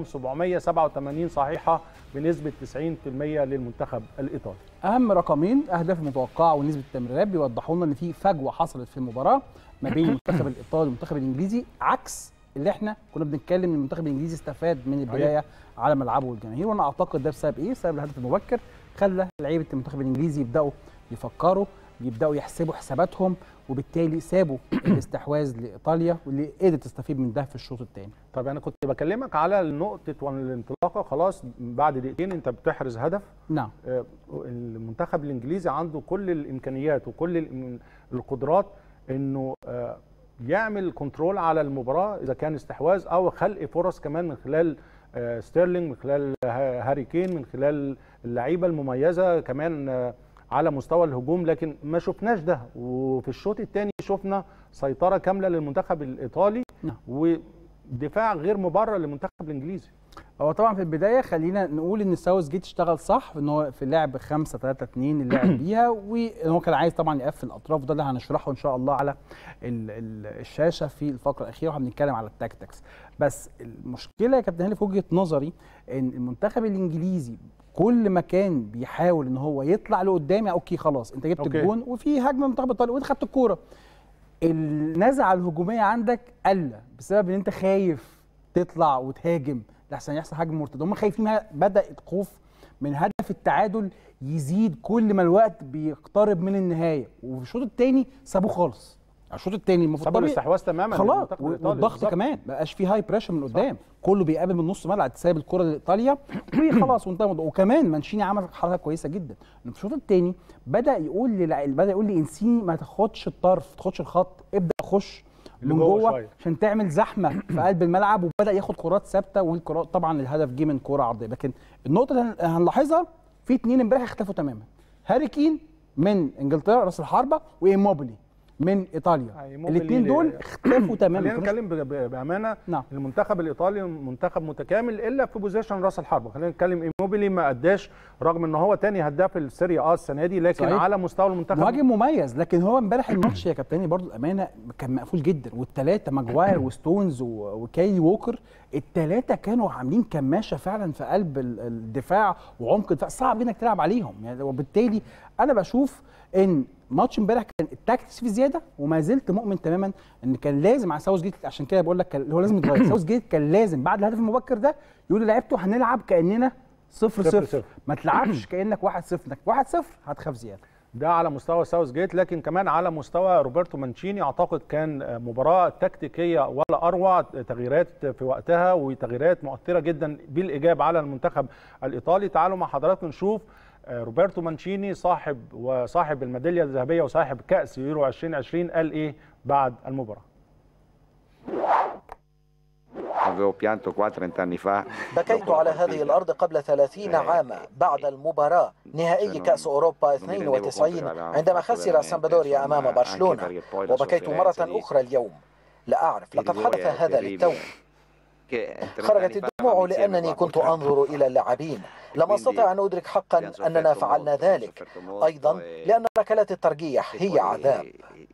787 صحيحه بنسبه 90% للمنتخب الايطالي. اهم رقمين اهداف متوقعه ونسبه التمريرات بيوضحوا لنا ان في فجوه حصلت في المباراه ما بين المنتخب الايطالي والمنتخب الانجليزي عكس اللي احنا كنا بنتكلم ان المنتخب الانجليزي استفاد من البدايه على ملعبه والجماهير وانا اعتقد ده بسبب ايه؟ بسبب الهدف المبكر خلى لعيبه المنتخب الانجليزي يبداوا يفكروا يبداوا يحسبوا حساباتهم وبالتالي سابوا الاستحواذ لايطاليا واللي قدرت تستفيد من ده في الشوط الثاني. طب انا كنت بكلمك على نقطه والانطلاقه خلاص بعد دقيقتين انت بتحرز هدف نعم المنتخب الانجليزي عنده كل الامكانيات وكل القدرات انه يعمل كنترول على المباراه اذا كان استحواذ او خلق فرص كمان من خلال ستيرلينج من خلال هاري كين من خلال اللعيبه المميزه كمان على مستوى الهجوم لكن ما شفناش ده وفي الشوط الثاني شفنا سيطره كامله للمنتخب الايطالي نعم. ودفاع غير مبرر للمنتخب الانجليزي هو طبعا في البدايه خلينا نقول ان ساوث جيت اشتغل صح ان هو في لعب 5 3 2 اللي لعب بيها وان هو كان عايز طبعا يقفل الاطراف ده اللي هنشرحه ان شاء الله على ال ال الشاشه في الفقره الاخيره وهنتكلم على التاكتكس بس المشكله يا كابتن هاني في وجهه نظري ان المنتخب الانجليزي كل ما كان بيحاول ان هو يطلع لقدام يعني اوكي خلاص انت جبت الجون وفي هجمه من المنتخب الايطالي وانت خدت الكوره النزعه الهجوميه عندك قل بسبب ان انت خايف تطلع وتهاجم لحسن يحصل هجمه مرتده هم خايفين بدا الخوف من هدف التعادل يزيد كل ما الوقت بيقترب من النهايه وفي الشوط الثاني سابوه خالص الشوط الثاني المفروض سابوا الاستحواذ تماما خلاص والضغط كمان ما بقاش في هاي بريشر من قدام كله بيقابل من نص ملعب سايب الكره لايطاليا وخلاص وانتهى وكمان مانشيني عمل حركه كويسه جدا في الشوط الثاني بدا يقول لي بدا يقول لي انسيني ما تاخدش الطرف ما تاخدش الخط ابدا خش من جوه عشان تعمل زحمه في قلب الملعب وبدا ياخد كرات ثابته والكرات طبعا الهدف جه من كره عرضيه لكن النقطه اللي هنلاحظها في اثنين امبارح اختفوا تماما هاري كين من انجلترا راس الحربه وايموبيلي من ايطاليا الاثنين دول اختفوا تماما خلينا نتكلم بامانه نعم. المنتخب الايطالي منتخب متكامل الا في بوزيشن راس الحربه خلينا نتكلم ايموبيلي ما اداش رغم ان هو تاني هداف السيريا اه السنه دي لكن صحيح. على مستوى المنتخب مهاجم مميز لكن هو امبارح الماتش يا كابتن برضو الامانه كان مقفول جدا والثلاثه ماجواير وستونز وكاي ووكر الثلاثه كانوا عاملين كماشه فعلا في قلب الدفاع وعمق الدفاع صعب انك تلعب عليهم يعني وبالتالي انا بشوف ان ماتش امبارح كان التاكتكس في زياده وما زلت مؤمن تماما ان كان لازم على ساوث جيت عشان كده بقول لك هو لازم يتغير ساوث جيت كان لازم بعد الهدف المبكر ده يقول لعيبته هنلعب كاننا صفر صفر, صفر, صفر. ما تلعبش كانك واحد صفر انك واحد صفر هتخاف زياده ده على مستوى ساوث جيت لكن كمان على مستوى روبرتو مانشيني اعتقد كان مباراه تكتيكيه ولا اروع تغييرات في وقتها وتغييرات مؤثره جدا بالايجاب على المنتخب الايطالي تعالوا مع حضراتكم نشوف آه، روبرتو مانشيني صاحب وصاحب الميداليه الذهبيه وصاحب كاس يورو 2020 قال ايه بعد المباراه Avevo pianto qua 30 anni fa. بكيت على هذه الأرض قبل 30 عاما بعد المباراة نهائي كأس أوروبا 92 عندما خسر سامبدوريا أمام برشلونة وبكيت مرة أخرى اليوم لا أعرف لقد حدث هذا للتو خرجت الدموع لأنني كنت أنظر إلى اللاعبين لم أستطع أن أدرك حقا أننا فعلنا ذلك أيضا لأن ركلات الترجيح هي عذاب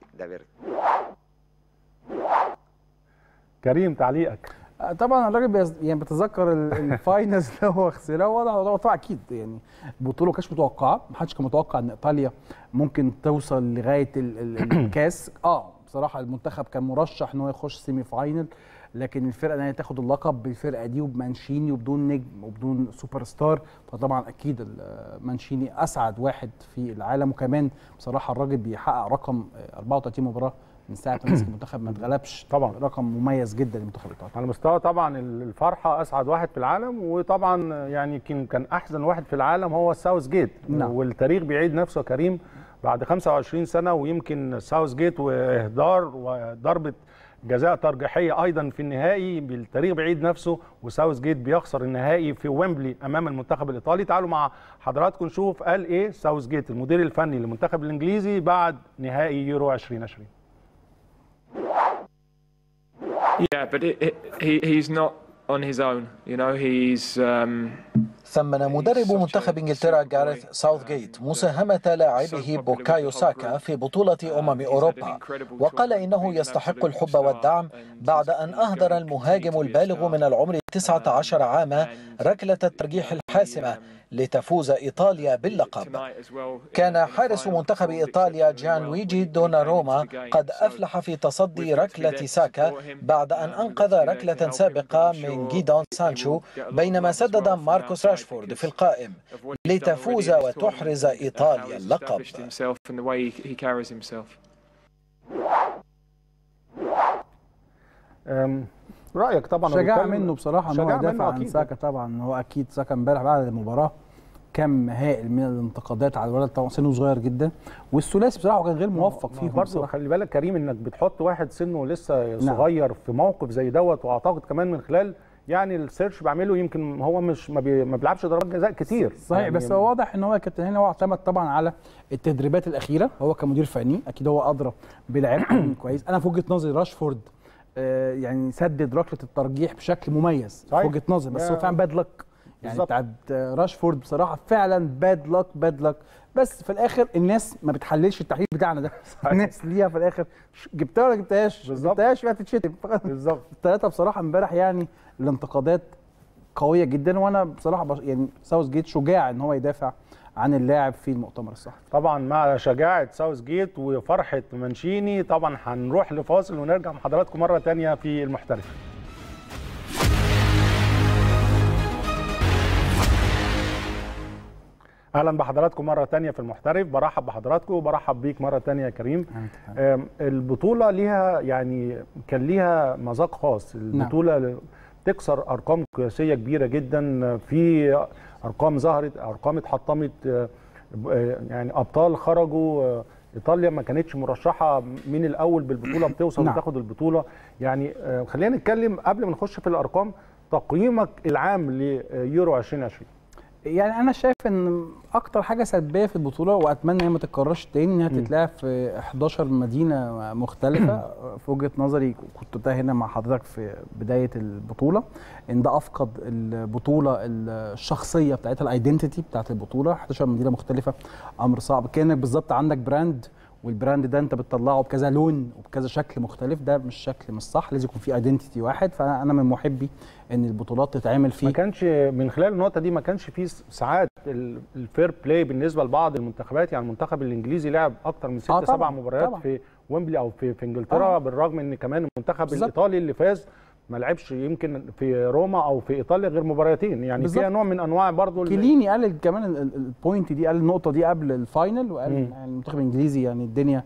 كريم تعليقك آه، طبعا الراجل بيز... يعني بيتذكر ال- الفاينلز اللي هو خسرها واضح هو طبعا اكيد يعني البطوله ما كانتش متوقعه ما حدش كان متوقع ان ايطاليا ممكن توصل لغايه ال... ال... الكاس اه بصراحه المنتخب كان مرشح ان هو يخش سيمي فاينل لكن الفرقه ان هي تاخد اللقب بالفرقه دي وبمانشيني وبدون نجم وبدون سوبر ستار فطبعا اكيد ال- مانشيني اسعد واحد في العالم وكمان بصراحه الراجل بيحقق رقم آه، 34 مباراه من ساعه ما مسك المنتخب ما اتغلبش طبعا. رقم مميز جدا للمنتخب الايطالي على مستوى طبعا الفرحه اسعد واحد في العالم وطبعا يعني كان كان احسن واحد في العالم هو ساوث جيت نعم. والتاريخ بيعيد نفسه يا كريم بعد 25 سنه ويمكن ساوث جيت واهدار وضربه جزاء ترجيحيه ايضا في النهائي بالتاريخ بيعيد نفسه وساوث جيت بيخسر النهائي في ويمبلي امام المنتخب الايطالي تعالوا مع حضراتكم نشوف قال ايه ساوث جيت المدير الفني للمنتخب الانجليزي بعد نهائي يورو 2020 Yeah, but it, it, he he's not on his own. You know, he's um, ثمن مدرب منتخب انجلترا جاريث ساوثغيت مساهمة لاعبه بوكايو ساكا في بطولة أمم أوروبا وقال إنه يستحق الحب والدعم بعد أن أهدر المهاجم البالغ من العمر 19 عاما ركلة الترجيح الحاسمة لتفوز إيطاليا باللقب tonight as well. كان حارس منتخب إيطاليا جان لويجي دوناروما قد أفلح في تصدي ركلة ساكا بعد أن أنقذ ركلة سابقة من جيدون سانشو بينما سدد ماركوس راشفورد في القائم لتفوز وتحرز إيطاليا اللقب Established himself and the way he, he carries himself. أم، رايك طبعا شجاع وبالتالي- منه بصراحه ان هو شجاع منه يدافع عن أكيد. ساكا طبعا هو اكيد ساكا امبارح بعد المباراه كم هائل من الانتقادات على الولد طبعا سنه صغير جدا والثلاثي بصراحه كان غير موفق فيهم برضه بصراحه خلي بالك كريم انك بتحط واحد سنه لسه صغير في موقف زي دوت واعتقد كمان من خلال يعني السيرش بعمله يمكن هو مش ما, بي ما بيلعبش ضربات جزاء كتير صحيح يعني بس هو واضح ان هو كابتن هنا هو اعتمد طبعا على التدريبات الاخيره هو كمدير فني اكيد هو ادرى بلعبهم كويس انا في وجهه نظري راشفورد آه، يعني سدد ركله الترجيح بشكل مميز صحيح. في وجهه نظري بس هو يا- فعلا باد لك يعني بالظبط. بتاعت آه، راشفورد بصراحه فعلا باد لك باد لك بس في الاخر الناس ما بتحللش التحليل بتاعنا ده الناس ليها في الاخر ش- جبتها ولا جبتهاش بالظبط. جبتهاش يبقى تتشتم بالظبط الثلاثه بصراحه امبارح يعني الانتقادات قويه جدا وانا بصراحه بش يعني ساوث جيت شجاع ان هو يدافع عن اللاعب في المؤتمر الصحفي طبعا مع شجاعه ساوث جيت وفرحه مانشيني طبعا هنروح لفاصل ونرجع مع حضراتكم مره تانية في المحترف اهلا بحضراتكم مره تانية في المحترف برحب بحضراتكم وبرحب بيك مره تانية يا كريم آم، البطوله ليها يعني كان ليها مذاق خاص البطوله تكسر ارقام قياسيه كبيره جدا في ارقام ظهرت ارقام اتحطمت آه، آه، يعني ابطال خرجوا آه، ايطاليا ما كانتش مرشحه من الاول بالبطوله بتوصل نعم. وتاخد البطوله يعني آه، خلينا نتكلم قبل ما نخش في الارقام تقييمك العام ليورو 2020 يعني انا شايف ان اكتر حاجه سلبيه في البطوله واتمنى ان هي ما تتكررش تاني انها تتلعب في 11 مدينه مختلفه في وجهه نظري كنت قلتها هنا مع حضرتك في بدايه البطوله ان ده افقد البطوله الشخصيه بتاعتها الايدنتيتي بتاعت البطوله 11 مدينه مختلفه امر صعب كانك بالظبط عندك براند والبراند ده انت بتطلعه بكذا لون وبكذا شكل مختلف ده مش شكل مش صح لازم يكون في ايدنتيتي واحد فانا من محبي ان البطولات تتعمل ما فيه كانش من خلال النقطه دي ما كانش في ساعات ال- الفير بلاي بالنسبه لبعض المنتخبات يعني المنتخب الانجليزي لعب اكتر من ست آه سبع طبعاً، مباريات طبعاً. في ويمبلي او في في انجلترا آه. بالرغم ان كمان المنتخب بالظبط. الايطالي اللي فاز ما لعبش يمكن في روما او في ايطاليا غير مباراتين يعني بالظبط. فيها نوع من انواع برضو ال- كيليني قال كمان ال- ال- البوينت دي قال النقطه دي قبل الفاينل وقال مم. يعني المنتخب الانجليزي يعني الدنيا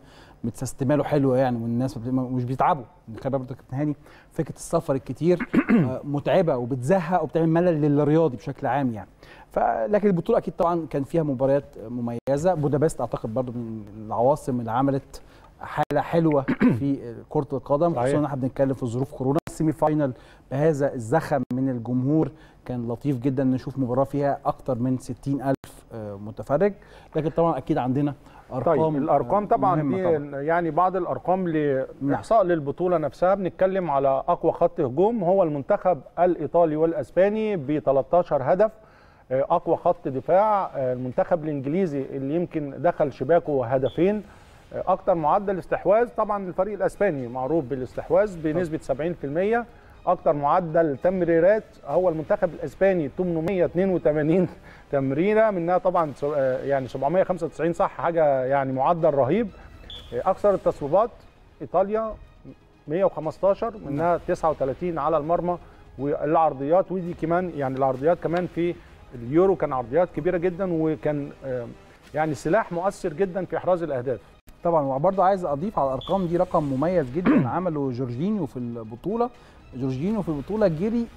متسستمه له حلوه يعني والناس بت- مش بيتعبوا خلي بالك برضه يا كابتن هاني فكره السفر الكتير آه، متعبه وبتزهق وبتعمل ملل للرياضي بشكل عام يعني فلكن البطوله اكيد طبعا كان فيها مباريات مميزه بودابست اعتقد برضه من العواصم اللي عملت حاله حلوه في كره القدم صحيح. خصوصا ان احنا بنتكلم في ظروف كورونا السيمي فاينل بهذا الزخم من الجمهور كان لطيف جدا نشوف مباراه فيها اكتر من 60 الف آه، متفرج لكن طبعا اكيد عندنا ارقام طيب الارقام آه، طبعا مهمة دي طبعاً. يعني بعض الارقام لاحصاء للبطوله نفسها بنتكلم على اقوى خط هجوم هو المنتخب الايطالي والاسباني ب 13 هدف آه، اقوى خط دفاع آه، المنتخب الانجليزي اللي يمكن دخل شباكه هدفين آه، اكتر معدل استحواذ طبعا الفريق الاسباني معروف بالاستحواذ بنسبه 70% اكتر معدل تمريرات هو المنتخب الاسباني 882 تمريره منها طبعا س- آه، يعني 795 صح حاجه يعني معدل رهيب آه، اكثر التصويبات ايطاليا 115 منها 39 على المرمى والعرضيات ودي كمان يعني العرضيات كمان في اليورو كان عرضيات كبيره جدا وكان آه، يعني سلاح مؤثر جدا في احراز الاهداف طبعا وبرضه عايز اضيف على الارقام دي رقم مميز جدا عمله جورجينيو في البطوله جورجينيو في البطوله جري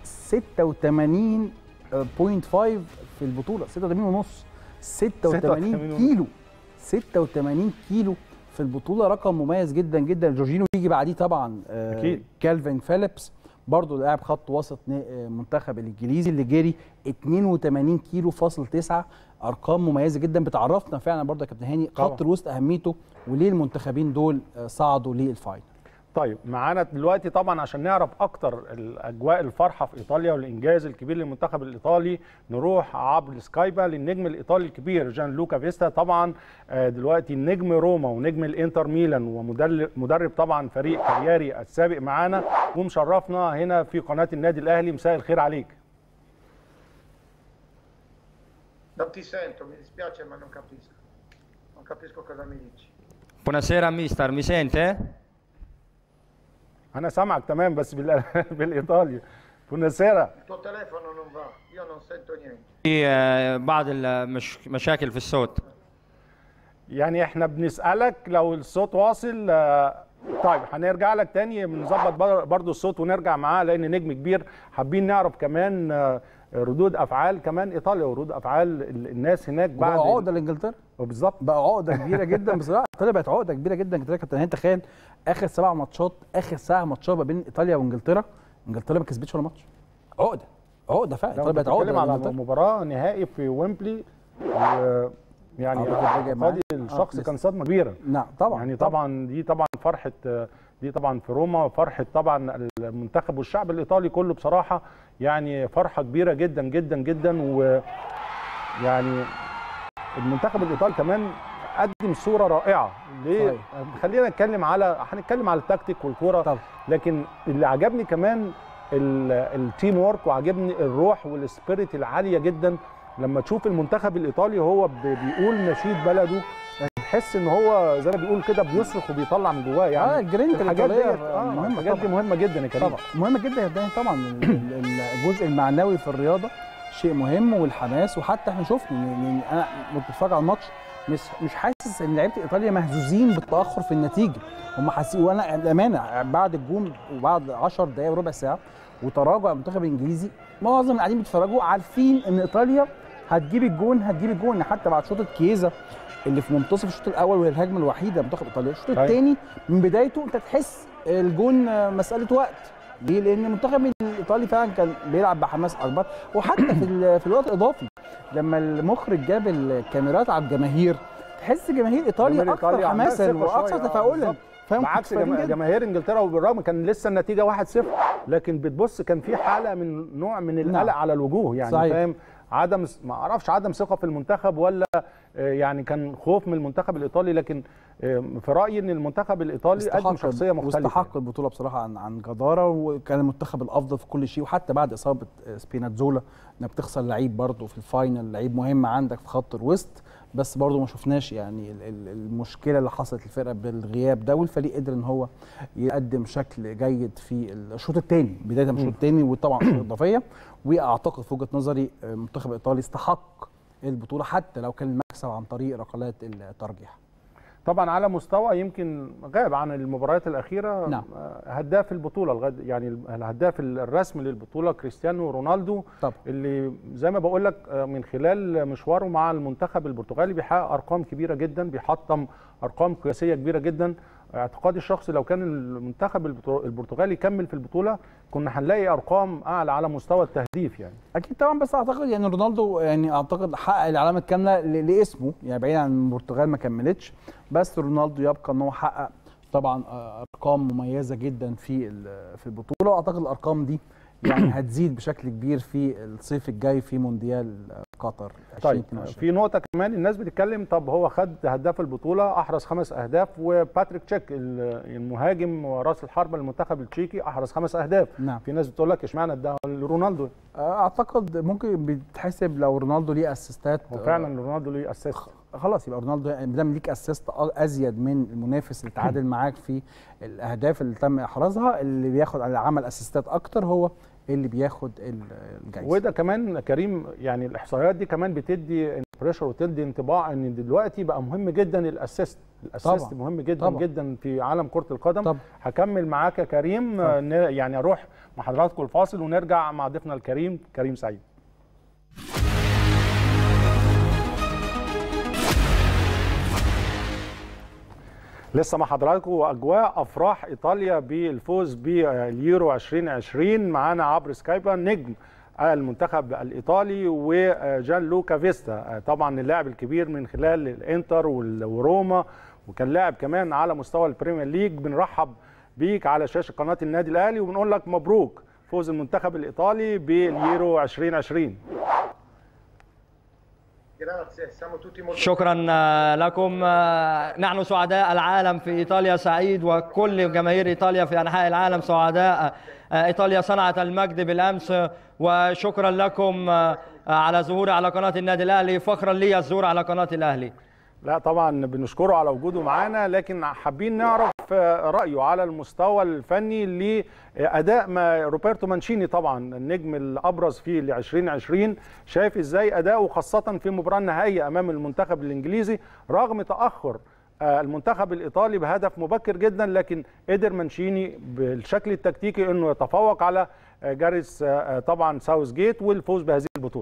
86.5 في البطوله 86 ونص 86 86 كيلو 86 كيلو في البطوله رقم مميز جدا جدا جورجينيو يجي بعديه طبعا آه، أكيد. كالفين فيليبس برضه لاعب خط وسط ن- آه، منتخب الانجليزي اللي جري 82 كيلو فاصل 9 ارقام مميزه جدا بتعرفنا فعلا برضه يا كابتن هاني طبعاً. خط الوسط اهميته وليه المنتخبين دول آه، صعدوا للفاينل طيب معانا دلوقتي طبعا عشان نعرف اكتر الاجواء الفرحه في ايطاليا والانجاز الكبير للمنتخب الايطالي نروح عبر السكايبا للنجم الايطالي الكبير جان لوكا فيستا طبعا آه، دلوقتي نجم روما ونجم الانتر ميلان ومدرب مدرب طبعا فريق كارياري السابق معانا ومشرفنا هنا في قناه النادي الاهلي مساء الخير عليك Non ti sento, mi dispiace ma non capisco. Non capisco cosa mi dici. Buonasera mister, mi sente? انا سامعك تمام بس بال- بالايطالي بوناسيرا Il tuo telefono non va, io non sento niente. في آه، بعض المشاكل في الصوت يعني احنا بنسألك لو الصوت واصل آه، طيب هنرجع لك تاني بنظبط بر- برضو الصوت ونرجع معاه لان نجم كبير حابين نعرف كمان آه، ردود افعال كمان ايطاليا وردود افعال ال- الناس هناك بقى بعد عقده لانجلترا بالظبط بقى عقده كبيره جدا بصراحه ايطاليا بقت عقده كبيره جدا كده يا كابتن هاني تخيل اخر سبع ماتشات اخر سبع ماتشات ما بين ايطاليا وانجلترا انجلترا ما كسبتش ولا ماتش عقده عقده فعلا لو ايطاليا بقت عقده بتتكلم على لإنجلترا. مباراة نهائي في ويمبلي و يعني أعتقد ده جاي معاه. اعتقادي الشخص آه، كان صدمة كبيرة نعم طبعا يعني طبعا دي طبعا فرحه دي طبعا في روما فرحه طبعا المنتخب والشعب الايطالي كله بصراحه يعني فرحه كبيره جدا جدا جدا و يعني المنتخب الايطالي كمان قدم صوره رائعه ليه صحيح. خلينا نتكلم على هنتكلم على التكتيك والكوره طبعا. لكن اللي عجبني كمان ال- التيم وورك وعجبني الروح والسبيريت العاليه جدا لما تشوف المنتخب الايطالي هو ب- بيقول نشيد بلده تحس ان هو زي ما بيقول كده بيصرخ وبيطلع من جواه يعني اه الجرينتا الحاجات دي الايطاليه اه مهمه الحاجات دي طبعا مهمه جدا يا كريم طبعا مهمه جدا يا داني طبعا ال- ال- الجزء المعنوي في الرياضه شيء مهم والحماس وحتى احنا شفنا إن- إن انا كنت بتفرج على الماتش مش مش حاسس ان لعيبه ايطاليا مهزوزين بالتاخر في النتيجه هم حاسين وانا بامانه بعد الجون وبعد 10 دقائق وربع ساعه وتراجع المنتخب الانجليزي معظم اللي قاعدين بيتفرجوا عارفين ان ايطاليا هتجيب الجون هتجيب الجون حتى بعد شوطه كيزا اللي في منتصف الشوط الاول وهي الهجمه الوحيده لمنتخب ايطاليا الشوط أيوة. الثاني من بدايته انت تحس الجون آه، مساله وقت ليه؟ لان المنتخب الايطالي فعلا كان بيلعب بحماس اكبر وحتى في ال- في الوقت الاضافي لما المخرج جاب الكاميرات على الجماهير تحس جماهير ايطاليا جماهير اكثر إيطاليا عندها حماسا ثقة واكثر شوية، آه، تفاؤلا بالظبط. فاهم بعكس متفائلين جما- جداً. جماهير انجلترا وبالرغم كان لسه النتيجه 1-0 لكن بتبص كان في حاله من نوع من القلق نعم. على الوجوه يعني صحيح. فاهم عدم ما اعرفش عدم ثقه في المنتخب ولا آه، يعني كان خوف من المنتخب الايطالي لكن آه، في رايي ان المنتخب الايطالي قدم شخصيه مختلفه واستحق البطوله بصراحه عن عن جداره وكان المنتخب الافضل في كل شيء وحتى بعد اصابه سبيناتزولا انك بتخسر لعيب برضه في الفاينل لعيب مهم عندك في خط الوسط بس برضه ما شفناش يعني ال- ال- المشكله اللي حصلت للفرقه بالغياب ده والفريق قدر ان هو يقدم شكل جيد في الشوط الثاني بدايه من الشوط الثاني وطبعا الشوط الاضافيه واعتقد في وجهه نظري المنتخب الايطالي استحق البطوله حتى لو كان المكسب عن طريق ركلات الترجيح طبعا على مستوى يمكن غاب عن المباريات الاخيره نعم. آه، هداف البطوله لغايه يعني الهداف الرسمي للبطوله كريستيانو رونالدو طبعا. اللي زي ما بقول لك آه، من خلال مشواره مع المنتخب البرتغالي بيحقق ارقام كبيره جدا بيحطم ارقام قياسيه كبيره جدا اعتقادي الشخصي لو كان المنتخب البرتو- البرتغالي كمل في البطوله كنا هنلاقي ارقام اعلى على مستوى التهديف يعني اكيد طبعا بس اعتقد يعني رونالدو يعني اعتقد حقق العلامه الكامله ل- لاسمه يعني بعيد عن البرتغال ما كملتش بس رونالدو يبقى ان هو حقق طبعا آه، ارقام مميزه جدا في ال- في البطوله واعتقد الارقام دي يعني هتزيد بشكل كبير في الصيف الجاي في مونديال قطر طيب 2022 في نقطة كمان الناس بتتكلم طب هو خد هداف البطولة أحرز خمس أهداف وباتريك تشيك ال- المهاجم وراس الحربة المنتخب التشيكي أحرز خمس أهداف نعم في ناس بتقول لك اشمعنى اداها لرونالدو اعتقد ممكن بيتحسب لو رونالدو ليه اسيستات هو فعلا رونالدو ليه اسيست خلاص يبقى رونالدو ما دام ليك اسيست ازيد من المنافس اللي تعادل معاك في الاهداف اللي تم احرازها اللي بياخد على عمل اسيستات اكتر هو اللي بياخد ال- الجايزه وده كمان كريم يعني الاحصائيات دي كمان بتدي بريشر وتدي انطباع ان دلوقتي بقى مهم جدا الاسيست الاسيست طبعا. مهم جدا طبعا. جدا في عالم كرة القدم طبعا. هكمل معاك يا كريم طبعا. ن- يعني اروح مع حضراتكم الفاصل ونرجع مع ضيفنا الكريم كريم سعيد لسه مع حضراتكم واجواء افراح ايطاليا بالفوز باليورو 2020 معانا عبر سكايب نجم المنتخب الايطالي وجان لوكا فيستا طبعا اللاعب الكبير من خلال الانتر وال- وروما وكان لاعب كمان على مستوى البريمير ليج بنرحب بيك على شاشه قناه النادي الاهلي وبنقول لك مبروك فوز المنتخب الايطالي باليورو 2020 Grazie, siamo tutti molto شكرا آه، لكم آه، نحن سعداء العالم في ايطاليا سعيد وكل جماهير ايطاليا في انحاء العالم سعداء آه، ايطاليا صنعت المجد بالامس وشكرا لكم آه، على ظهوري على قناه النادي الاهلي فخرا لي الظهور على قناه الاهلي لا طبعا بنشكره على وجوده معانا لكن حابين نعرف آه، رايه على المستوى الفني لاداء ما روبرتو مانشيني طبعا النجم الابرز في ل 2020 شايف ازاي اداؤه خاصه في المباراه النهائيه امام المنتخب الانجليزي رغم تاخر آه، المنتخب الايطالي بهدف مبكر جدا لكن قدر مانشيني بالشكل التكتيكي انه يتفوق على آه، جاريس آه، طبعا ساوث جيت والفوز بهذه البطوله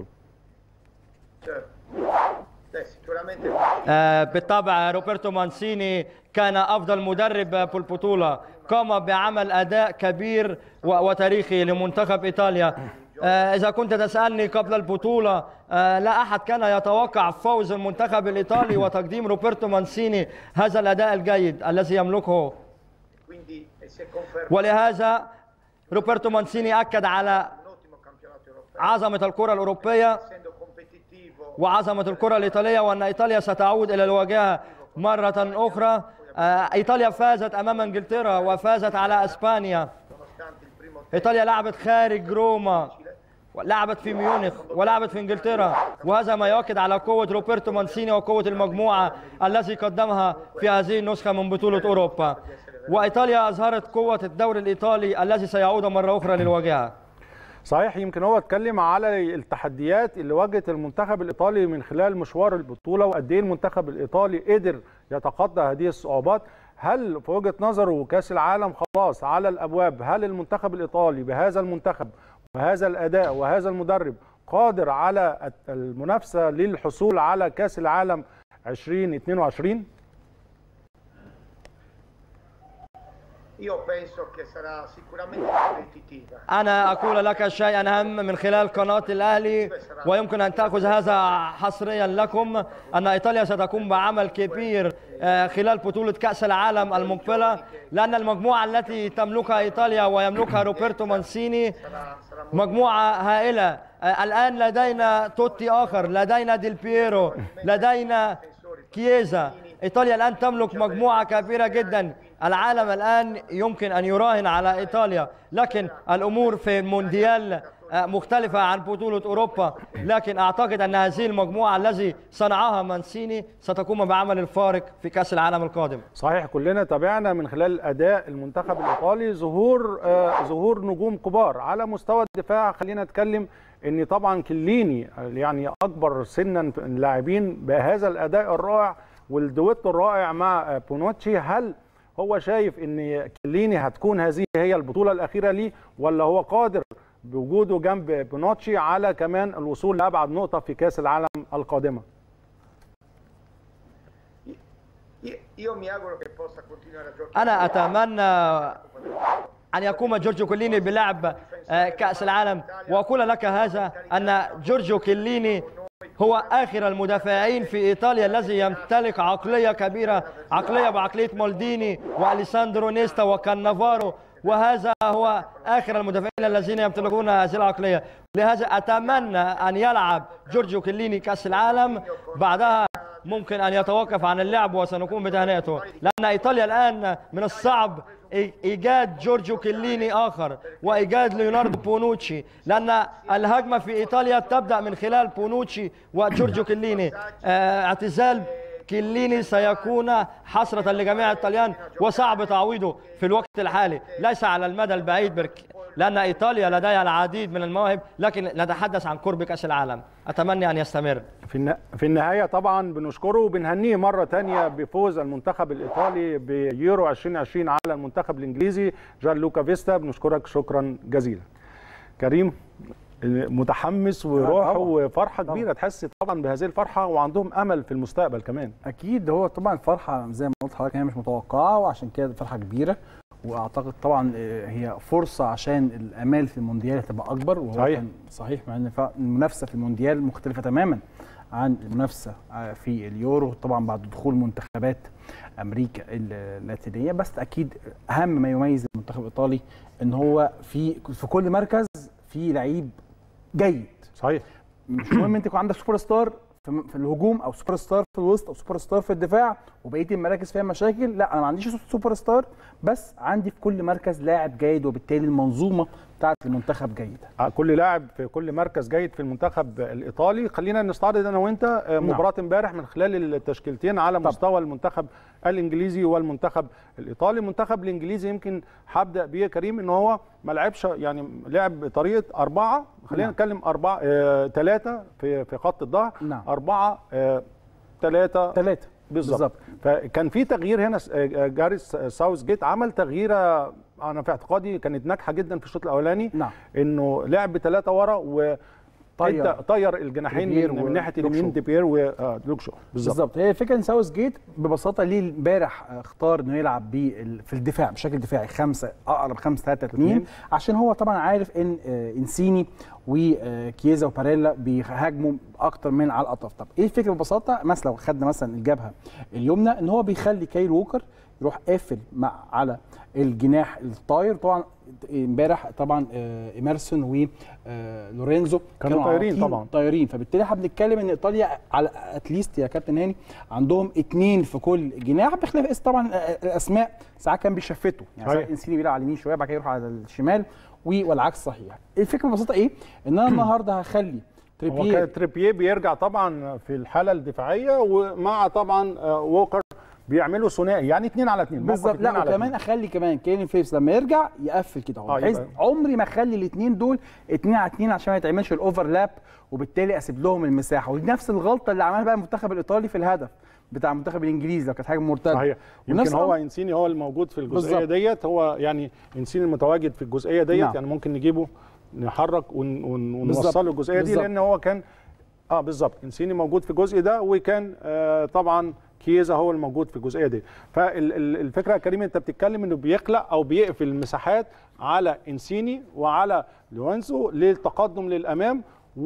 Beh, sicuramente آه، بالطبع روبرتو مانسيني كان افضل مدرب في البطوله قام بعمل اداء كبير و- وتاريخي لمنتخب ايطاليا آه، اذا كنت تسالني قبل البطوله آه، لا احد كان يتوقع فوز المنتخب الايطالي وتقديم روبرتو مانسيني هذا الاداء الجيد الذي يملكه quindi e si è confermato ولهذا روبرتو مانسيني اكد على un ottimo campionato europeo, عظمه الكره الاوروبيه essendo competitivo وعظمة الكرة الإيطالية وأن إيطاليا ستعود إلى الواجهة مرة أخرى آه، إيطاليا فازت أمام إنجلترا وفازت على إسبانيا nonostante il primo إيطاليا لعبت خارج روما لعبت في ميونخ ولعبت في انجلترا وهذا ما يؤكد على قوة روبرتو مانسيني وقوة المجموعة التي قدمها في هذه النسخة من بطولة أوروبا وإيطاليا أظهرت قوة الدوري الإيطالي الذي سيعود مرة أخرى للواجهة صحيح يمكن هو اتكلم على التحديات اللي واجهت المنتخب الايطالي من خلال مشوار البطوله وقد ايه المنتخب الايطالي قدر يتخطى هذه الصعوبات هل في وجهه نظره كاس العالم خلاص على الابواب هل المنتخب الايطالي بهذا المنتخب وهذا الاداء وهذا المدرب قادر على المنافسه للحصول على كاس العالم 2022 io penso che sarà sicuramente competitiva أنا أقول لك شيئا هام من خلال قناة الأهلي ويمكن أن تأخذ هذا حصريا لكم أن إيطاليا ستقوم بعمل كبير آه، خلال بطولة كأس العالم المقبلة لأن المجموعة التي تملكها إيطاليا ويملكها روبرتو مانسيني مجموعة هائلة آه، الآن لدينا توتي آخر لدينا ديل بييرو لدينا كييزا إيطاليا الآن تملك مجموعة كبيرة جدا العالم الآن يمكن أن يراهن على إيطاليا لكن الأمور في المونديال آه، مختلفة عن بطولة أوروبا لكن أعتقد أن هذه المجموعة الذي صنعها مانسيني ستقوم بعمل الفارق في كأس العالم القادم صحيح كلنا تابعنا من خلال اداء المنتخب الايطالي ظهور آه ظهور نجوم كبار على مستوى الدفاع خلينا نتكلم ان طبعا كليني آه، يعني اكبر سنا في اللاعبين بهذا الاداء الرائع والدويتو الرائع مع بونوتشي هل هو شايف ان كليني هتكون هذه هي البطوله الاخيره ليه ولا هو قادر بوجوده جنب بونوتشي على كمان الوصول لابعد نقطه في كاس العالم القادمه Io mi auguro che possa continuare a giocare. انا اتمنى ان يقوم جورجيو كليني بلعب آه، كاس العالم واقول لك هذا ان جورجيو كليني هو اخر المدافعين في ايطاليا الذي يمتلك عقليه كبيره عقليه بعقليه مولديني واليساندرو نيستا وكانافارو وهذا هو اخر المدافعين الذين يمتلكون هذه العقليه لهذا اتمنى ان يلعب جورجيو كليني كاس العالم بعدها ممكن ان يتوقف عن اللعب وسنقوم بتهنئته لان ايطاليا الان من الصعب إي- ايجاد جورجيو كليني اخر وايجاد ليوناردو بونوتشي لان الهجمه في ايطاليا تبدا من خلال بونوتشي وجورجيو كليني آه، اعتزال كليني سيكون حسرة لجميع الطليان وصعب تعويضه في الوقت الحالي ليس على المدى البعيد برك لأن إيطاليا لديها العديد من المواهب لكن نتحدث عن قرب كأس العالم أتمنى أن يستمر في الن- في النهايه طبعا بنشكره وبنهنيه مره تانية بفوز المنتخب الايطالي بيورو 2020 على المنتخب الانجليزي جان لوكا فيستا بنشكرك شكرا جزيلا كريم متحمس وروح طبعاً. وفرحه طبعاً. كبيره تحس طبعا بهذه الفرحه وعندهم امل في المستقبل كمان اكيد هو طبعا الفرحه زي ما قلت لحضرتك هي مش متوقعه وعشان كده فرحه كبيره واعتقد طبعا آه، هي فرصه عشان الامال في المونديال هتبقى اكبر وهو صحيح. كان صحيح مع ان فع- المنافسه في المونديال مختلفه تماما عن المنافسه آه، في اليورو طبعا بعد دخول منتخبات امريكا اللاتينيه بس اكيد اهم ما يميز المنتخب الايطالي ان هو في في كل مركز في لعيب جيد صحيح مش مهم انت يكون عندك سوبر ستار في في الهجوم او سوبر ستار في الوسط او سوبر ستار في الدفاع وبقيه المراكز فيها مشاكل لا انا ما عنديش سوبر ستار بس عندي في كل مركز لاعب جيد وبالتالي المنظومه بتاعت المنتخب جيده آه، كل لاعب في كل مركز جيد في المنتخب الايطالي خلينا نستعرض انا وانت آه، نعم. مباراه امبارح من خلال التشكيلتين على طبعا. مستوى المنتخب الانجليزي والمنتخب الايطالي المنتخب الانجليزي يمكن هبدا بيه يا كريم ان هو ما لعبش يعني لعب بطريقه اربعه خلينا نعم. نتكلم اربعه آه، ثلاثه في في خط الظهر نعم. اربعه آه، ثلاثه ثلاثه بالظبط فكان في تغيير هنا س- آه، جاريس ساوث جيت عمل تغييره انا في اعتقادي كانت ناجحه جدا في الشوط الاولاني نعم انه لعب ثلاثه ورا و طير. طير, طير الجناحين ديبير من, من ناحيه ولوك اليمين شو. ديبير ولوك شو بالظبط بالظبط هي الفكره ان ساوث جيت ببساطه ليه امبارح اختار انه يلعب بيه في الدفاع بشكل دفاعي خمسه اقرب 5 3 2 اتنين. عشان هو طبعا عارف ان آه، انسيني وكييزا وباريلا بيهاجموا اكتر من على الاطراف طب ايه الفكره ببساطه مثلا لو خدنا مثلا الجبهه اليمنى ان هو بيخلي كايل ووكر يروح قافل مع على الجناح الطاير طبعا امبارح طبعا آه، ايمرسون ولورينزو كانوا طايرين عاطين طبعا. طايرين فبالتالي احنا بنتكلم ان ايطاليا على اتليست يا كابتن هاني عندهم اتنين في كل جناح بخلاف اس طبعا الاسماء ساعات كان بيشفتوا يعني صحيح. ساعات انسيني بيلعب على اليمين شويه بعد كده يروح على الشمال و- والعكس صحيح الفكره ببساطه ايه ان انا النهارده هخلي هو تريبيه كان تريبيه بيرجع طبعا في الحاله الدفاعيه ومع طبعا آه، ووكر بيعملوا ثنائي يعني اثنين على اثنين موقف بالظبط اتنين لا على وكمان اتنين. اخلي كمان كيلين فيبس لما يرجع يقفل كده اهو آه، بحيث يبقى- عمري ما اخلي الاثنين دول اتنين على اتنين عشان ما يتعملش الاوفرلاب وبالتالي اسيب لهم المساحه ودي نفس الغلطه اللي عملها بقى المنتخب الايطالي في الهدف بتاع المنتخب الانجليزي لو كانت حاجه مرتده صحيح يمكن ونفس هو الأمر- انسيني هو الموجود في الجزئيه بالظبط. ديت هو يعني انسيني المتواجد في الجزئيه ديت نعم. يعني ممكن نجيبه نحرك ون ون بالظبط. ونوصله الجزئيه دي بالظبط. لان هو كان اه بالظبط انسيني موجود في الجزء ده وكان آه طبعا كيزا هو الموجود في الجزئيه دي فالفكره يا كريم انت بتتكلم انه بيخلق او بيقفل المساحات على انسيني وعلى لوانسو للتقدم للامام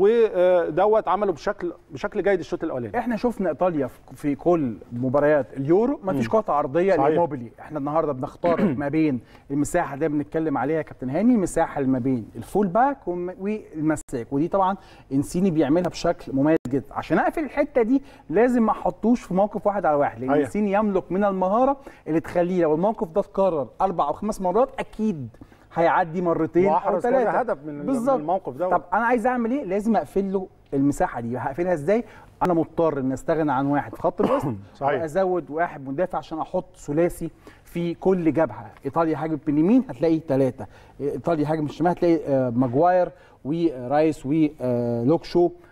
ودوت عمله بشكل بشكل جيد الشوط الاولاني احنا شفنا ايطاليا في- في كل مباريات اليورو ما فيش قطعه عرضيه صحيح. لموبيلي احنا النهارده بنختار ما بين المساحه اللي بنتكلم عليها يا كابتن هاني المساحه اللي ما بين الفول باك وم- والمساك ودي طبعا انسيني بيعملها بشكل مميز جدا عشان اقفل الحته دي لازم ما احطوش في موقف واحد على واحد لان أيوة. انسيني يملك من المهاره اللي تخليه لو الموقف ده اتكرر اربع او خمس مرات اكيد هيعدي مرتين او واحرز كذا ثلاثه هدف من, من بالظبط. الموقف ده طب انا عايز اعمل ايه لازم اقفل له المساحه دي هقفلها ازاي انا مضطر ان استغنى عن واحد في خط الوسط صحيح. وازود واحد مدافع عشان احط ثلاثي في كل جبهه ايطاليا هاجم باليمين هتلاقي ثلاثه ايطاليا هاجم بالشمال هتلاقي آه، ماجواير ورايس ولوك شو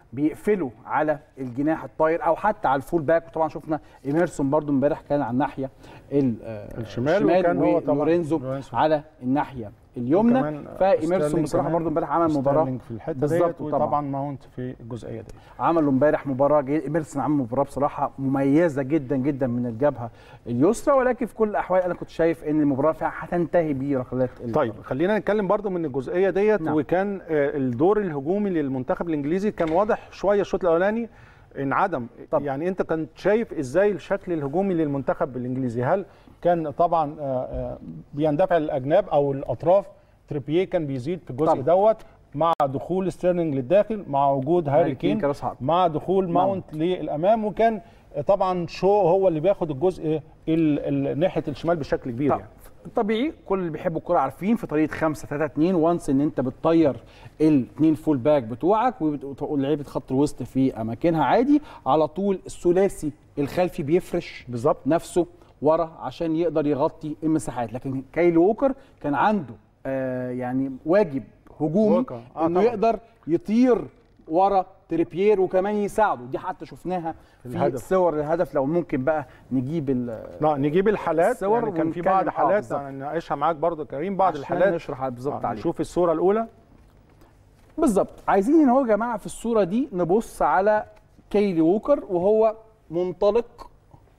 بيقفلوا على الجناح الطاير او حتى على الفول باك وطبعا شفنا ايميرسون برضو امبارح كان على الناحيه ال- آه، الشمال وكان هو طبعاً ولورينزو لورينزو. على الناحيه اليمنى وكمان فايميرسون ستيرلينج بصراحه كمان. برضو امبارح عمل مباراه ستيرلينج في الحته بالظبط ديت وطبعاً. وطبعا ماونت في الجزئيه دي عملوا امبارح مباراه جي... ايميرسون عمل مباراه بصراحه مميزه جدا جدا من الجبهه اليسرى ولكن في كل الاحوال انا كنت شايف ان المباراه فيها هتنتهي بركلات ال- طيب خلينا نتكلم برضو من الجزئيه ديت نعم. وكان آه، الدور الهجومي للمنتخب الانجليزي كان واضح شويه الشوط الاولاني انعدم طب. يعني انت كنت شايف ازاي الشكل الهجومي للمنتخب الانجليزي هل كان طبعا آه، آه، بيندفع الاجناب او الاطراف تريبيه كان بيزيد في الجزء طبعا. دوت مع دخول ستيرلينج للداخل مع وجود هاري كين كراس حرب. مع دخول ماونت للامام وكان طبعا شو هو اللي بياخد الجزء ال- ال- ناحيه الشمال بشكل كبير طب يعني طبيعي كل اللي بيحبوا الكوره عارفين في طريقه 5 3 2 وانس ان انت بتطير الاثنين فول باك بتوعك وبت- ولعيبه خط الوسط في اماكنها عادي على طول الثلاثي الخلفي بيفرش بالظبط نفسه ورا عشان يقدر يغطي المساحات لكن كايل ووكر كان عنده آه يعني واجب هجومي ووكر. آه انه طبعاً. يقدر يطير ورا تريبير وكمان يساعده دي حتى شفناها في الهدف. صور الهدف لو ممكن بقى نجيب ال- لا نجيب الحالات الصور يعني كان في ونتكلم- بعض آه، حالات بالظبط. نناقشها معاك برضو كريم بعض عشان الحالات نشرح بالظبط آه، عليها نشوف الصوره الاولى بالظبط عايزين ان هو يا جماعه في الصوره دي نبص على كايلي ووكر وهو منطلق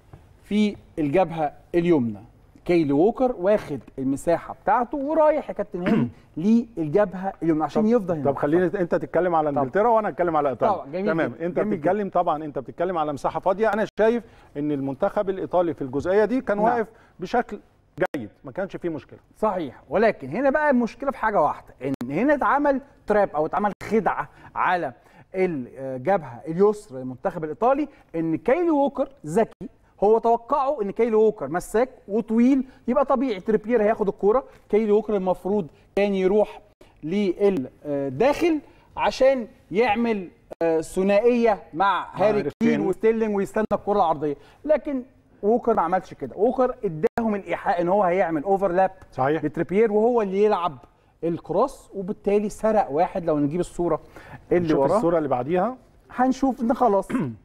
في الجبهه اليمنى كايلي ووكر واخد المساحه بتاعته ورايح يا كابتن هاني للجبهه اليمنى عشان يفضل هنا طب خليني انت تتكلم على انجلترا وانا اتكلم على ايطاليا طبعا، جميل تمام جدا، انت جميل بتتكلم طبعا انت بتتكلم على مساحه فاضيه انا شايف ان المنتخب الايطالي في الجزئيه دي كان نعم. واقف بشكل جيد ما كانش فيه مشكله صحيح ولكن هنا بقى المشكله في حاجه واحده ان هنا اتعمل تراب او اتعمل خدعه على الجبهه اليسرى للمنتخب الايطالي ان كايلي ووكر ذكي هو توقعوا ان كايلي ووكر مساك وطويل يبقى طبيعي تريبير هياخد الكوره كايلي ووكر المفروض كان يروح للداخل عشان يعمل آه، ثنائيه مع هاري هاري كين كين. وستيرلينج ويستنى الكره العرضيه لكن ووكر ما عملش كده ووكر اداهم الايحاء ان هو هيعمل اوفرلاب صحيح. لتريبير وهو اللي يلعب الكروس وبالتالي سرق واحد لو نجيب الصوره اللي شوف وراه الصوره اللي بعديها هنشوف ان خلاص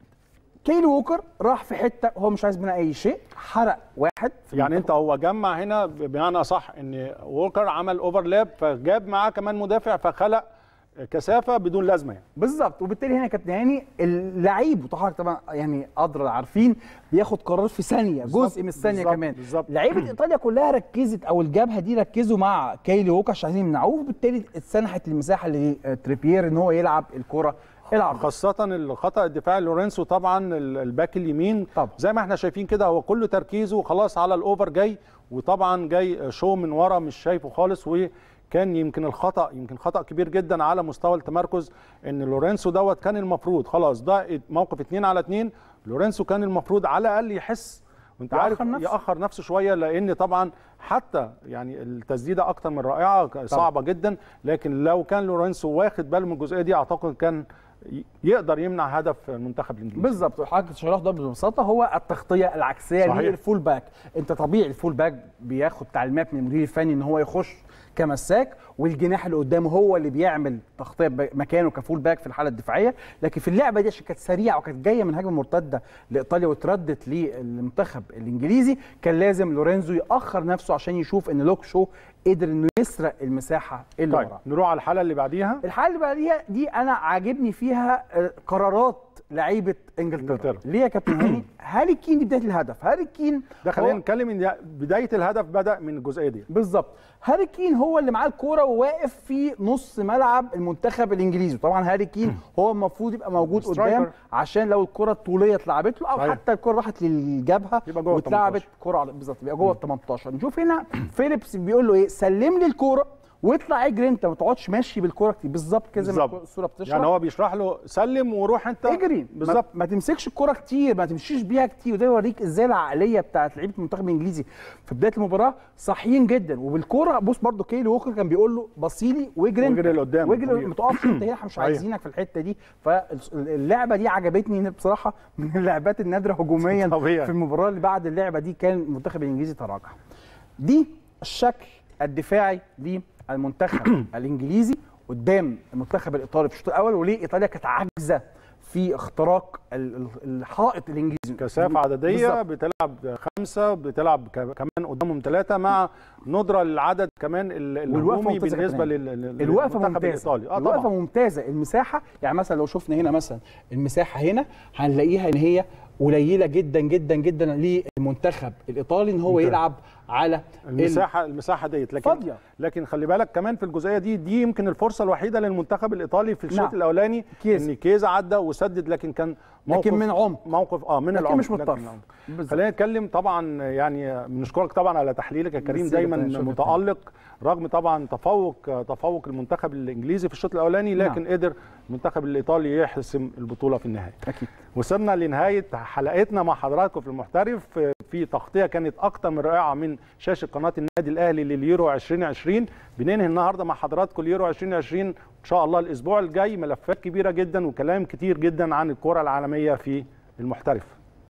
كيلو ووكر راح في حته هو مش عايز منها اي شيء حرق واحد في يعني انت هو جمع هنا بمعنى صح ان ووكر عمل اوفرلاب فجاب معاه كمان مدافع فخلق كثافه بدون لازمه يعني بالظبط وبالتالي هنا يا كابتن هاني اللعيب وطبعا طبعا يعني ادرى عارفين بياخد قرار في ثانيه بالظبط، جزء من الثانيه بالظبط، كمان بالظبط. لعيبه ايطاليا كلها ركزت او الجبهه دي ركزوا مع كايلي ووكر عشان عايزين يمنعوه وبالتالي اتسنحت المساحه لتريبير ان هو يلعب الكره العرضيه خاصة الخطأ الدفاعي لورينسو طبعا ال- الباك اليمين طبعا. زي ما احنا شايفين كده هو كل تركيزه خلاص على الاوفر جاي وطبعا جاي شو من ورا مش شايفه خالص وكان يمكن الخطأ يمكن خطأ كبير جدا على مستوى التمركز ان لورينسو دوت كان المفروض خلاص ده موقف اتنين على اتنين لورينسو كان المفروض على الاقل يحس وانت يأخر عارف نفسه. ياخر نفسه شويه لان طبعا حتى يعني التسديده اكتر من رائعه صعبه جدا لكن لو كان لورينسو واخد باله من الجزئيه دي اعتقد كان ي- يقدر يمنع هدف المنتخب الانجليزي بالظبط حضرتك شرح ده ببساطه هو التغطيه العكسيه صحيح. للفول باك انت طبيعي الفول باك بياخد تعليمات من المدير الفني ان هو يخش كمساك والجناح اللي قدامه هو اللي بيعمل تغطيه ب- مكانه كفول باك في الحاله الدفاعيه لكن في اللعبه دي عشان كانت سريعه وكانت جايه من هجمه مرتده لايطاليا وتردت للمنتخب الانجليزي كان لازم لورينزو ياخر نفسه عشان يشوف ان لوك شو قدر انه يسرق المساحه اللي طيب وراه نروح على الحاله اللي بعديها الحاله اللي بعديها دي انا عاجبني فيها آه، قرارات لعيبه انجلترا, إنجلترا. ليه يا كابتن هاني هاري كين دي بدايه الهدف هاري كين ده خلينا هو- نتكلم ان بدايه الهدف بدا من الجزئيه دي بالظبط هاري كين هو اللي معاه الكوره وواقف في نص ملعب المنتخب الانجليزي طبعا هاري كين هو المفروض يبقى موجود سترايكر. قدام عشان لو الكره الطوليه اتلعبت له او صحيح. حتى الكره راحت للجبهه يبقى جوه ال واتلعبت 18. كره على- بالظبط يبقى جوه ال 18 نشوف هنا فيليبس بيقول له ايه سلم لي الكوره واطلع اجري انت ما تقعدش ماشي بالكوره كتير بالظبط كده زي ما بالظبط. الصوره بتشرح يعني هو بيشرح له سلم وروح انت اجري بالظبط ما, ما تمسكش الكرة كتير ما تمشيش بيها كتير وده يوريك ازاي العقليه بتاعت لعيبه المنتخب الانجليزي في بدايه المباراه صاحيين جدا وبالكوره بص برضو كيلو ووكر كان بيقول له بصيلي واجري انت. واجري لقدام، واجري طبيعي. ما تقفش انت هنا احنا مش صحيح. عايزينك في الحته دي فاللعبه دي عجبتني بصراحه من اللعبات النادره هجوميا طبيعي. في المباراه اللي بعد اللعبه دي كان المنتخب الانجليزي تراجع دي الشكل الدفاعي للمنتخب الانجليزي قدام المنتخب الايطالي في الشوط الاول وليه ايطاليا كانت عاجزه في اختراق ال- ال- الحائط الانجليزي كثافه عدديه بالظبط. بتلعب خمسه بتلعب ك- كمان قدامهم ثلاثه مع ندره للعدد كمان ال- والوقفه الهجومي ممتازه بالنسبه كمان. لل- لل- الوقفه للمنتخب ممتازه الايطالي اه الوقفه طبعا ممتازه المساحه يعني مثلا لو شفنا هنا مثلا المساحه هنا هنلاقيها ان هي قليله جدا جدا جدا للمنتخب الايطالي ان هو ممتاز. يلعب على ال- المساحه المساحه ديت لكن فاضية. لكن خلي بالك كمان في الجزئيه دي دي يمكن الفرصه الوحيده للمنتخب الايطالي في الشوط نعم. الاولاني كيزا. ان كيزا عدى وسدد لكن كان موقف لكن من عمق. موقف اه من لكن العمق مش من الطرف. عمق. بالظبط. خلينا نتكلم طبعا يعني بنشكرك طبعا على تحليلك يا كريم ميرسي دايما جداً، شكراً. متالق رغم طبعا تفوق تفوق المنتخب الانجليزي في الشوط الاولاني لكن نعم. قدر المنتخب الايطالي يحسم البطوله في النهايه اكيد وصلنا لنهايه حلقتنا مع حضراتكم في المحترف في تغطيه كانت اكتر من رائعه من شاشه قناه النادي الاهلي لليورو 2020 بننهي النهارده مع حضراتكم اليورو 2020 ان شاء الله الاسبوع الجاي ملفات كبيره جدا وكلام كتير جدا عن الكره العالميه في المحترف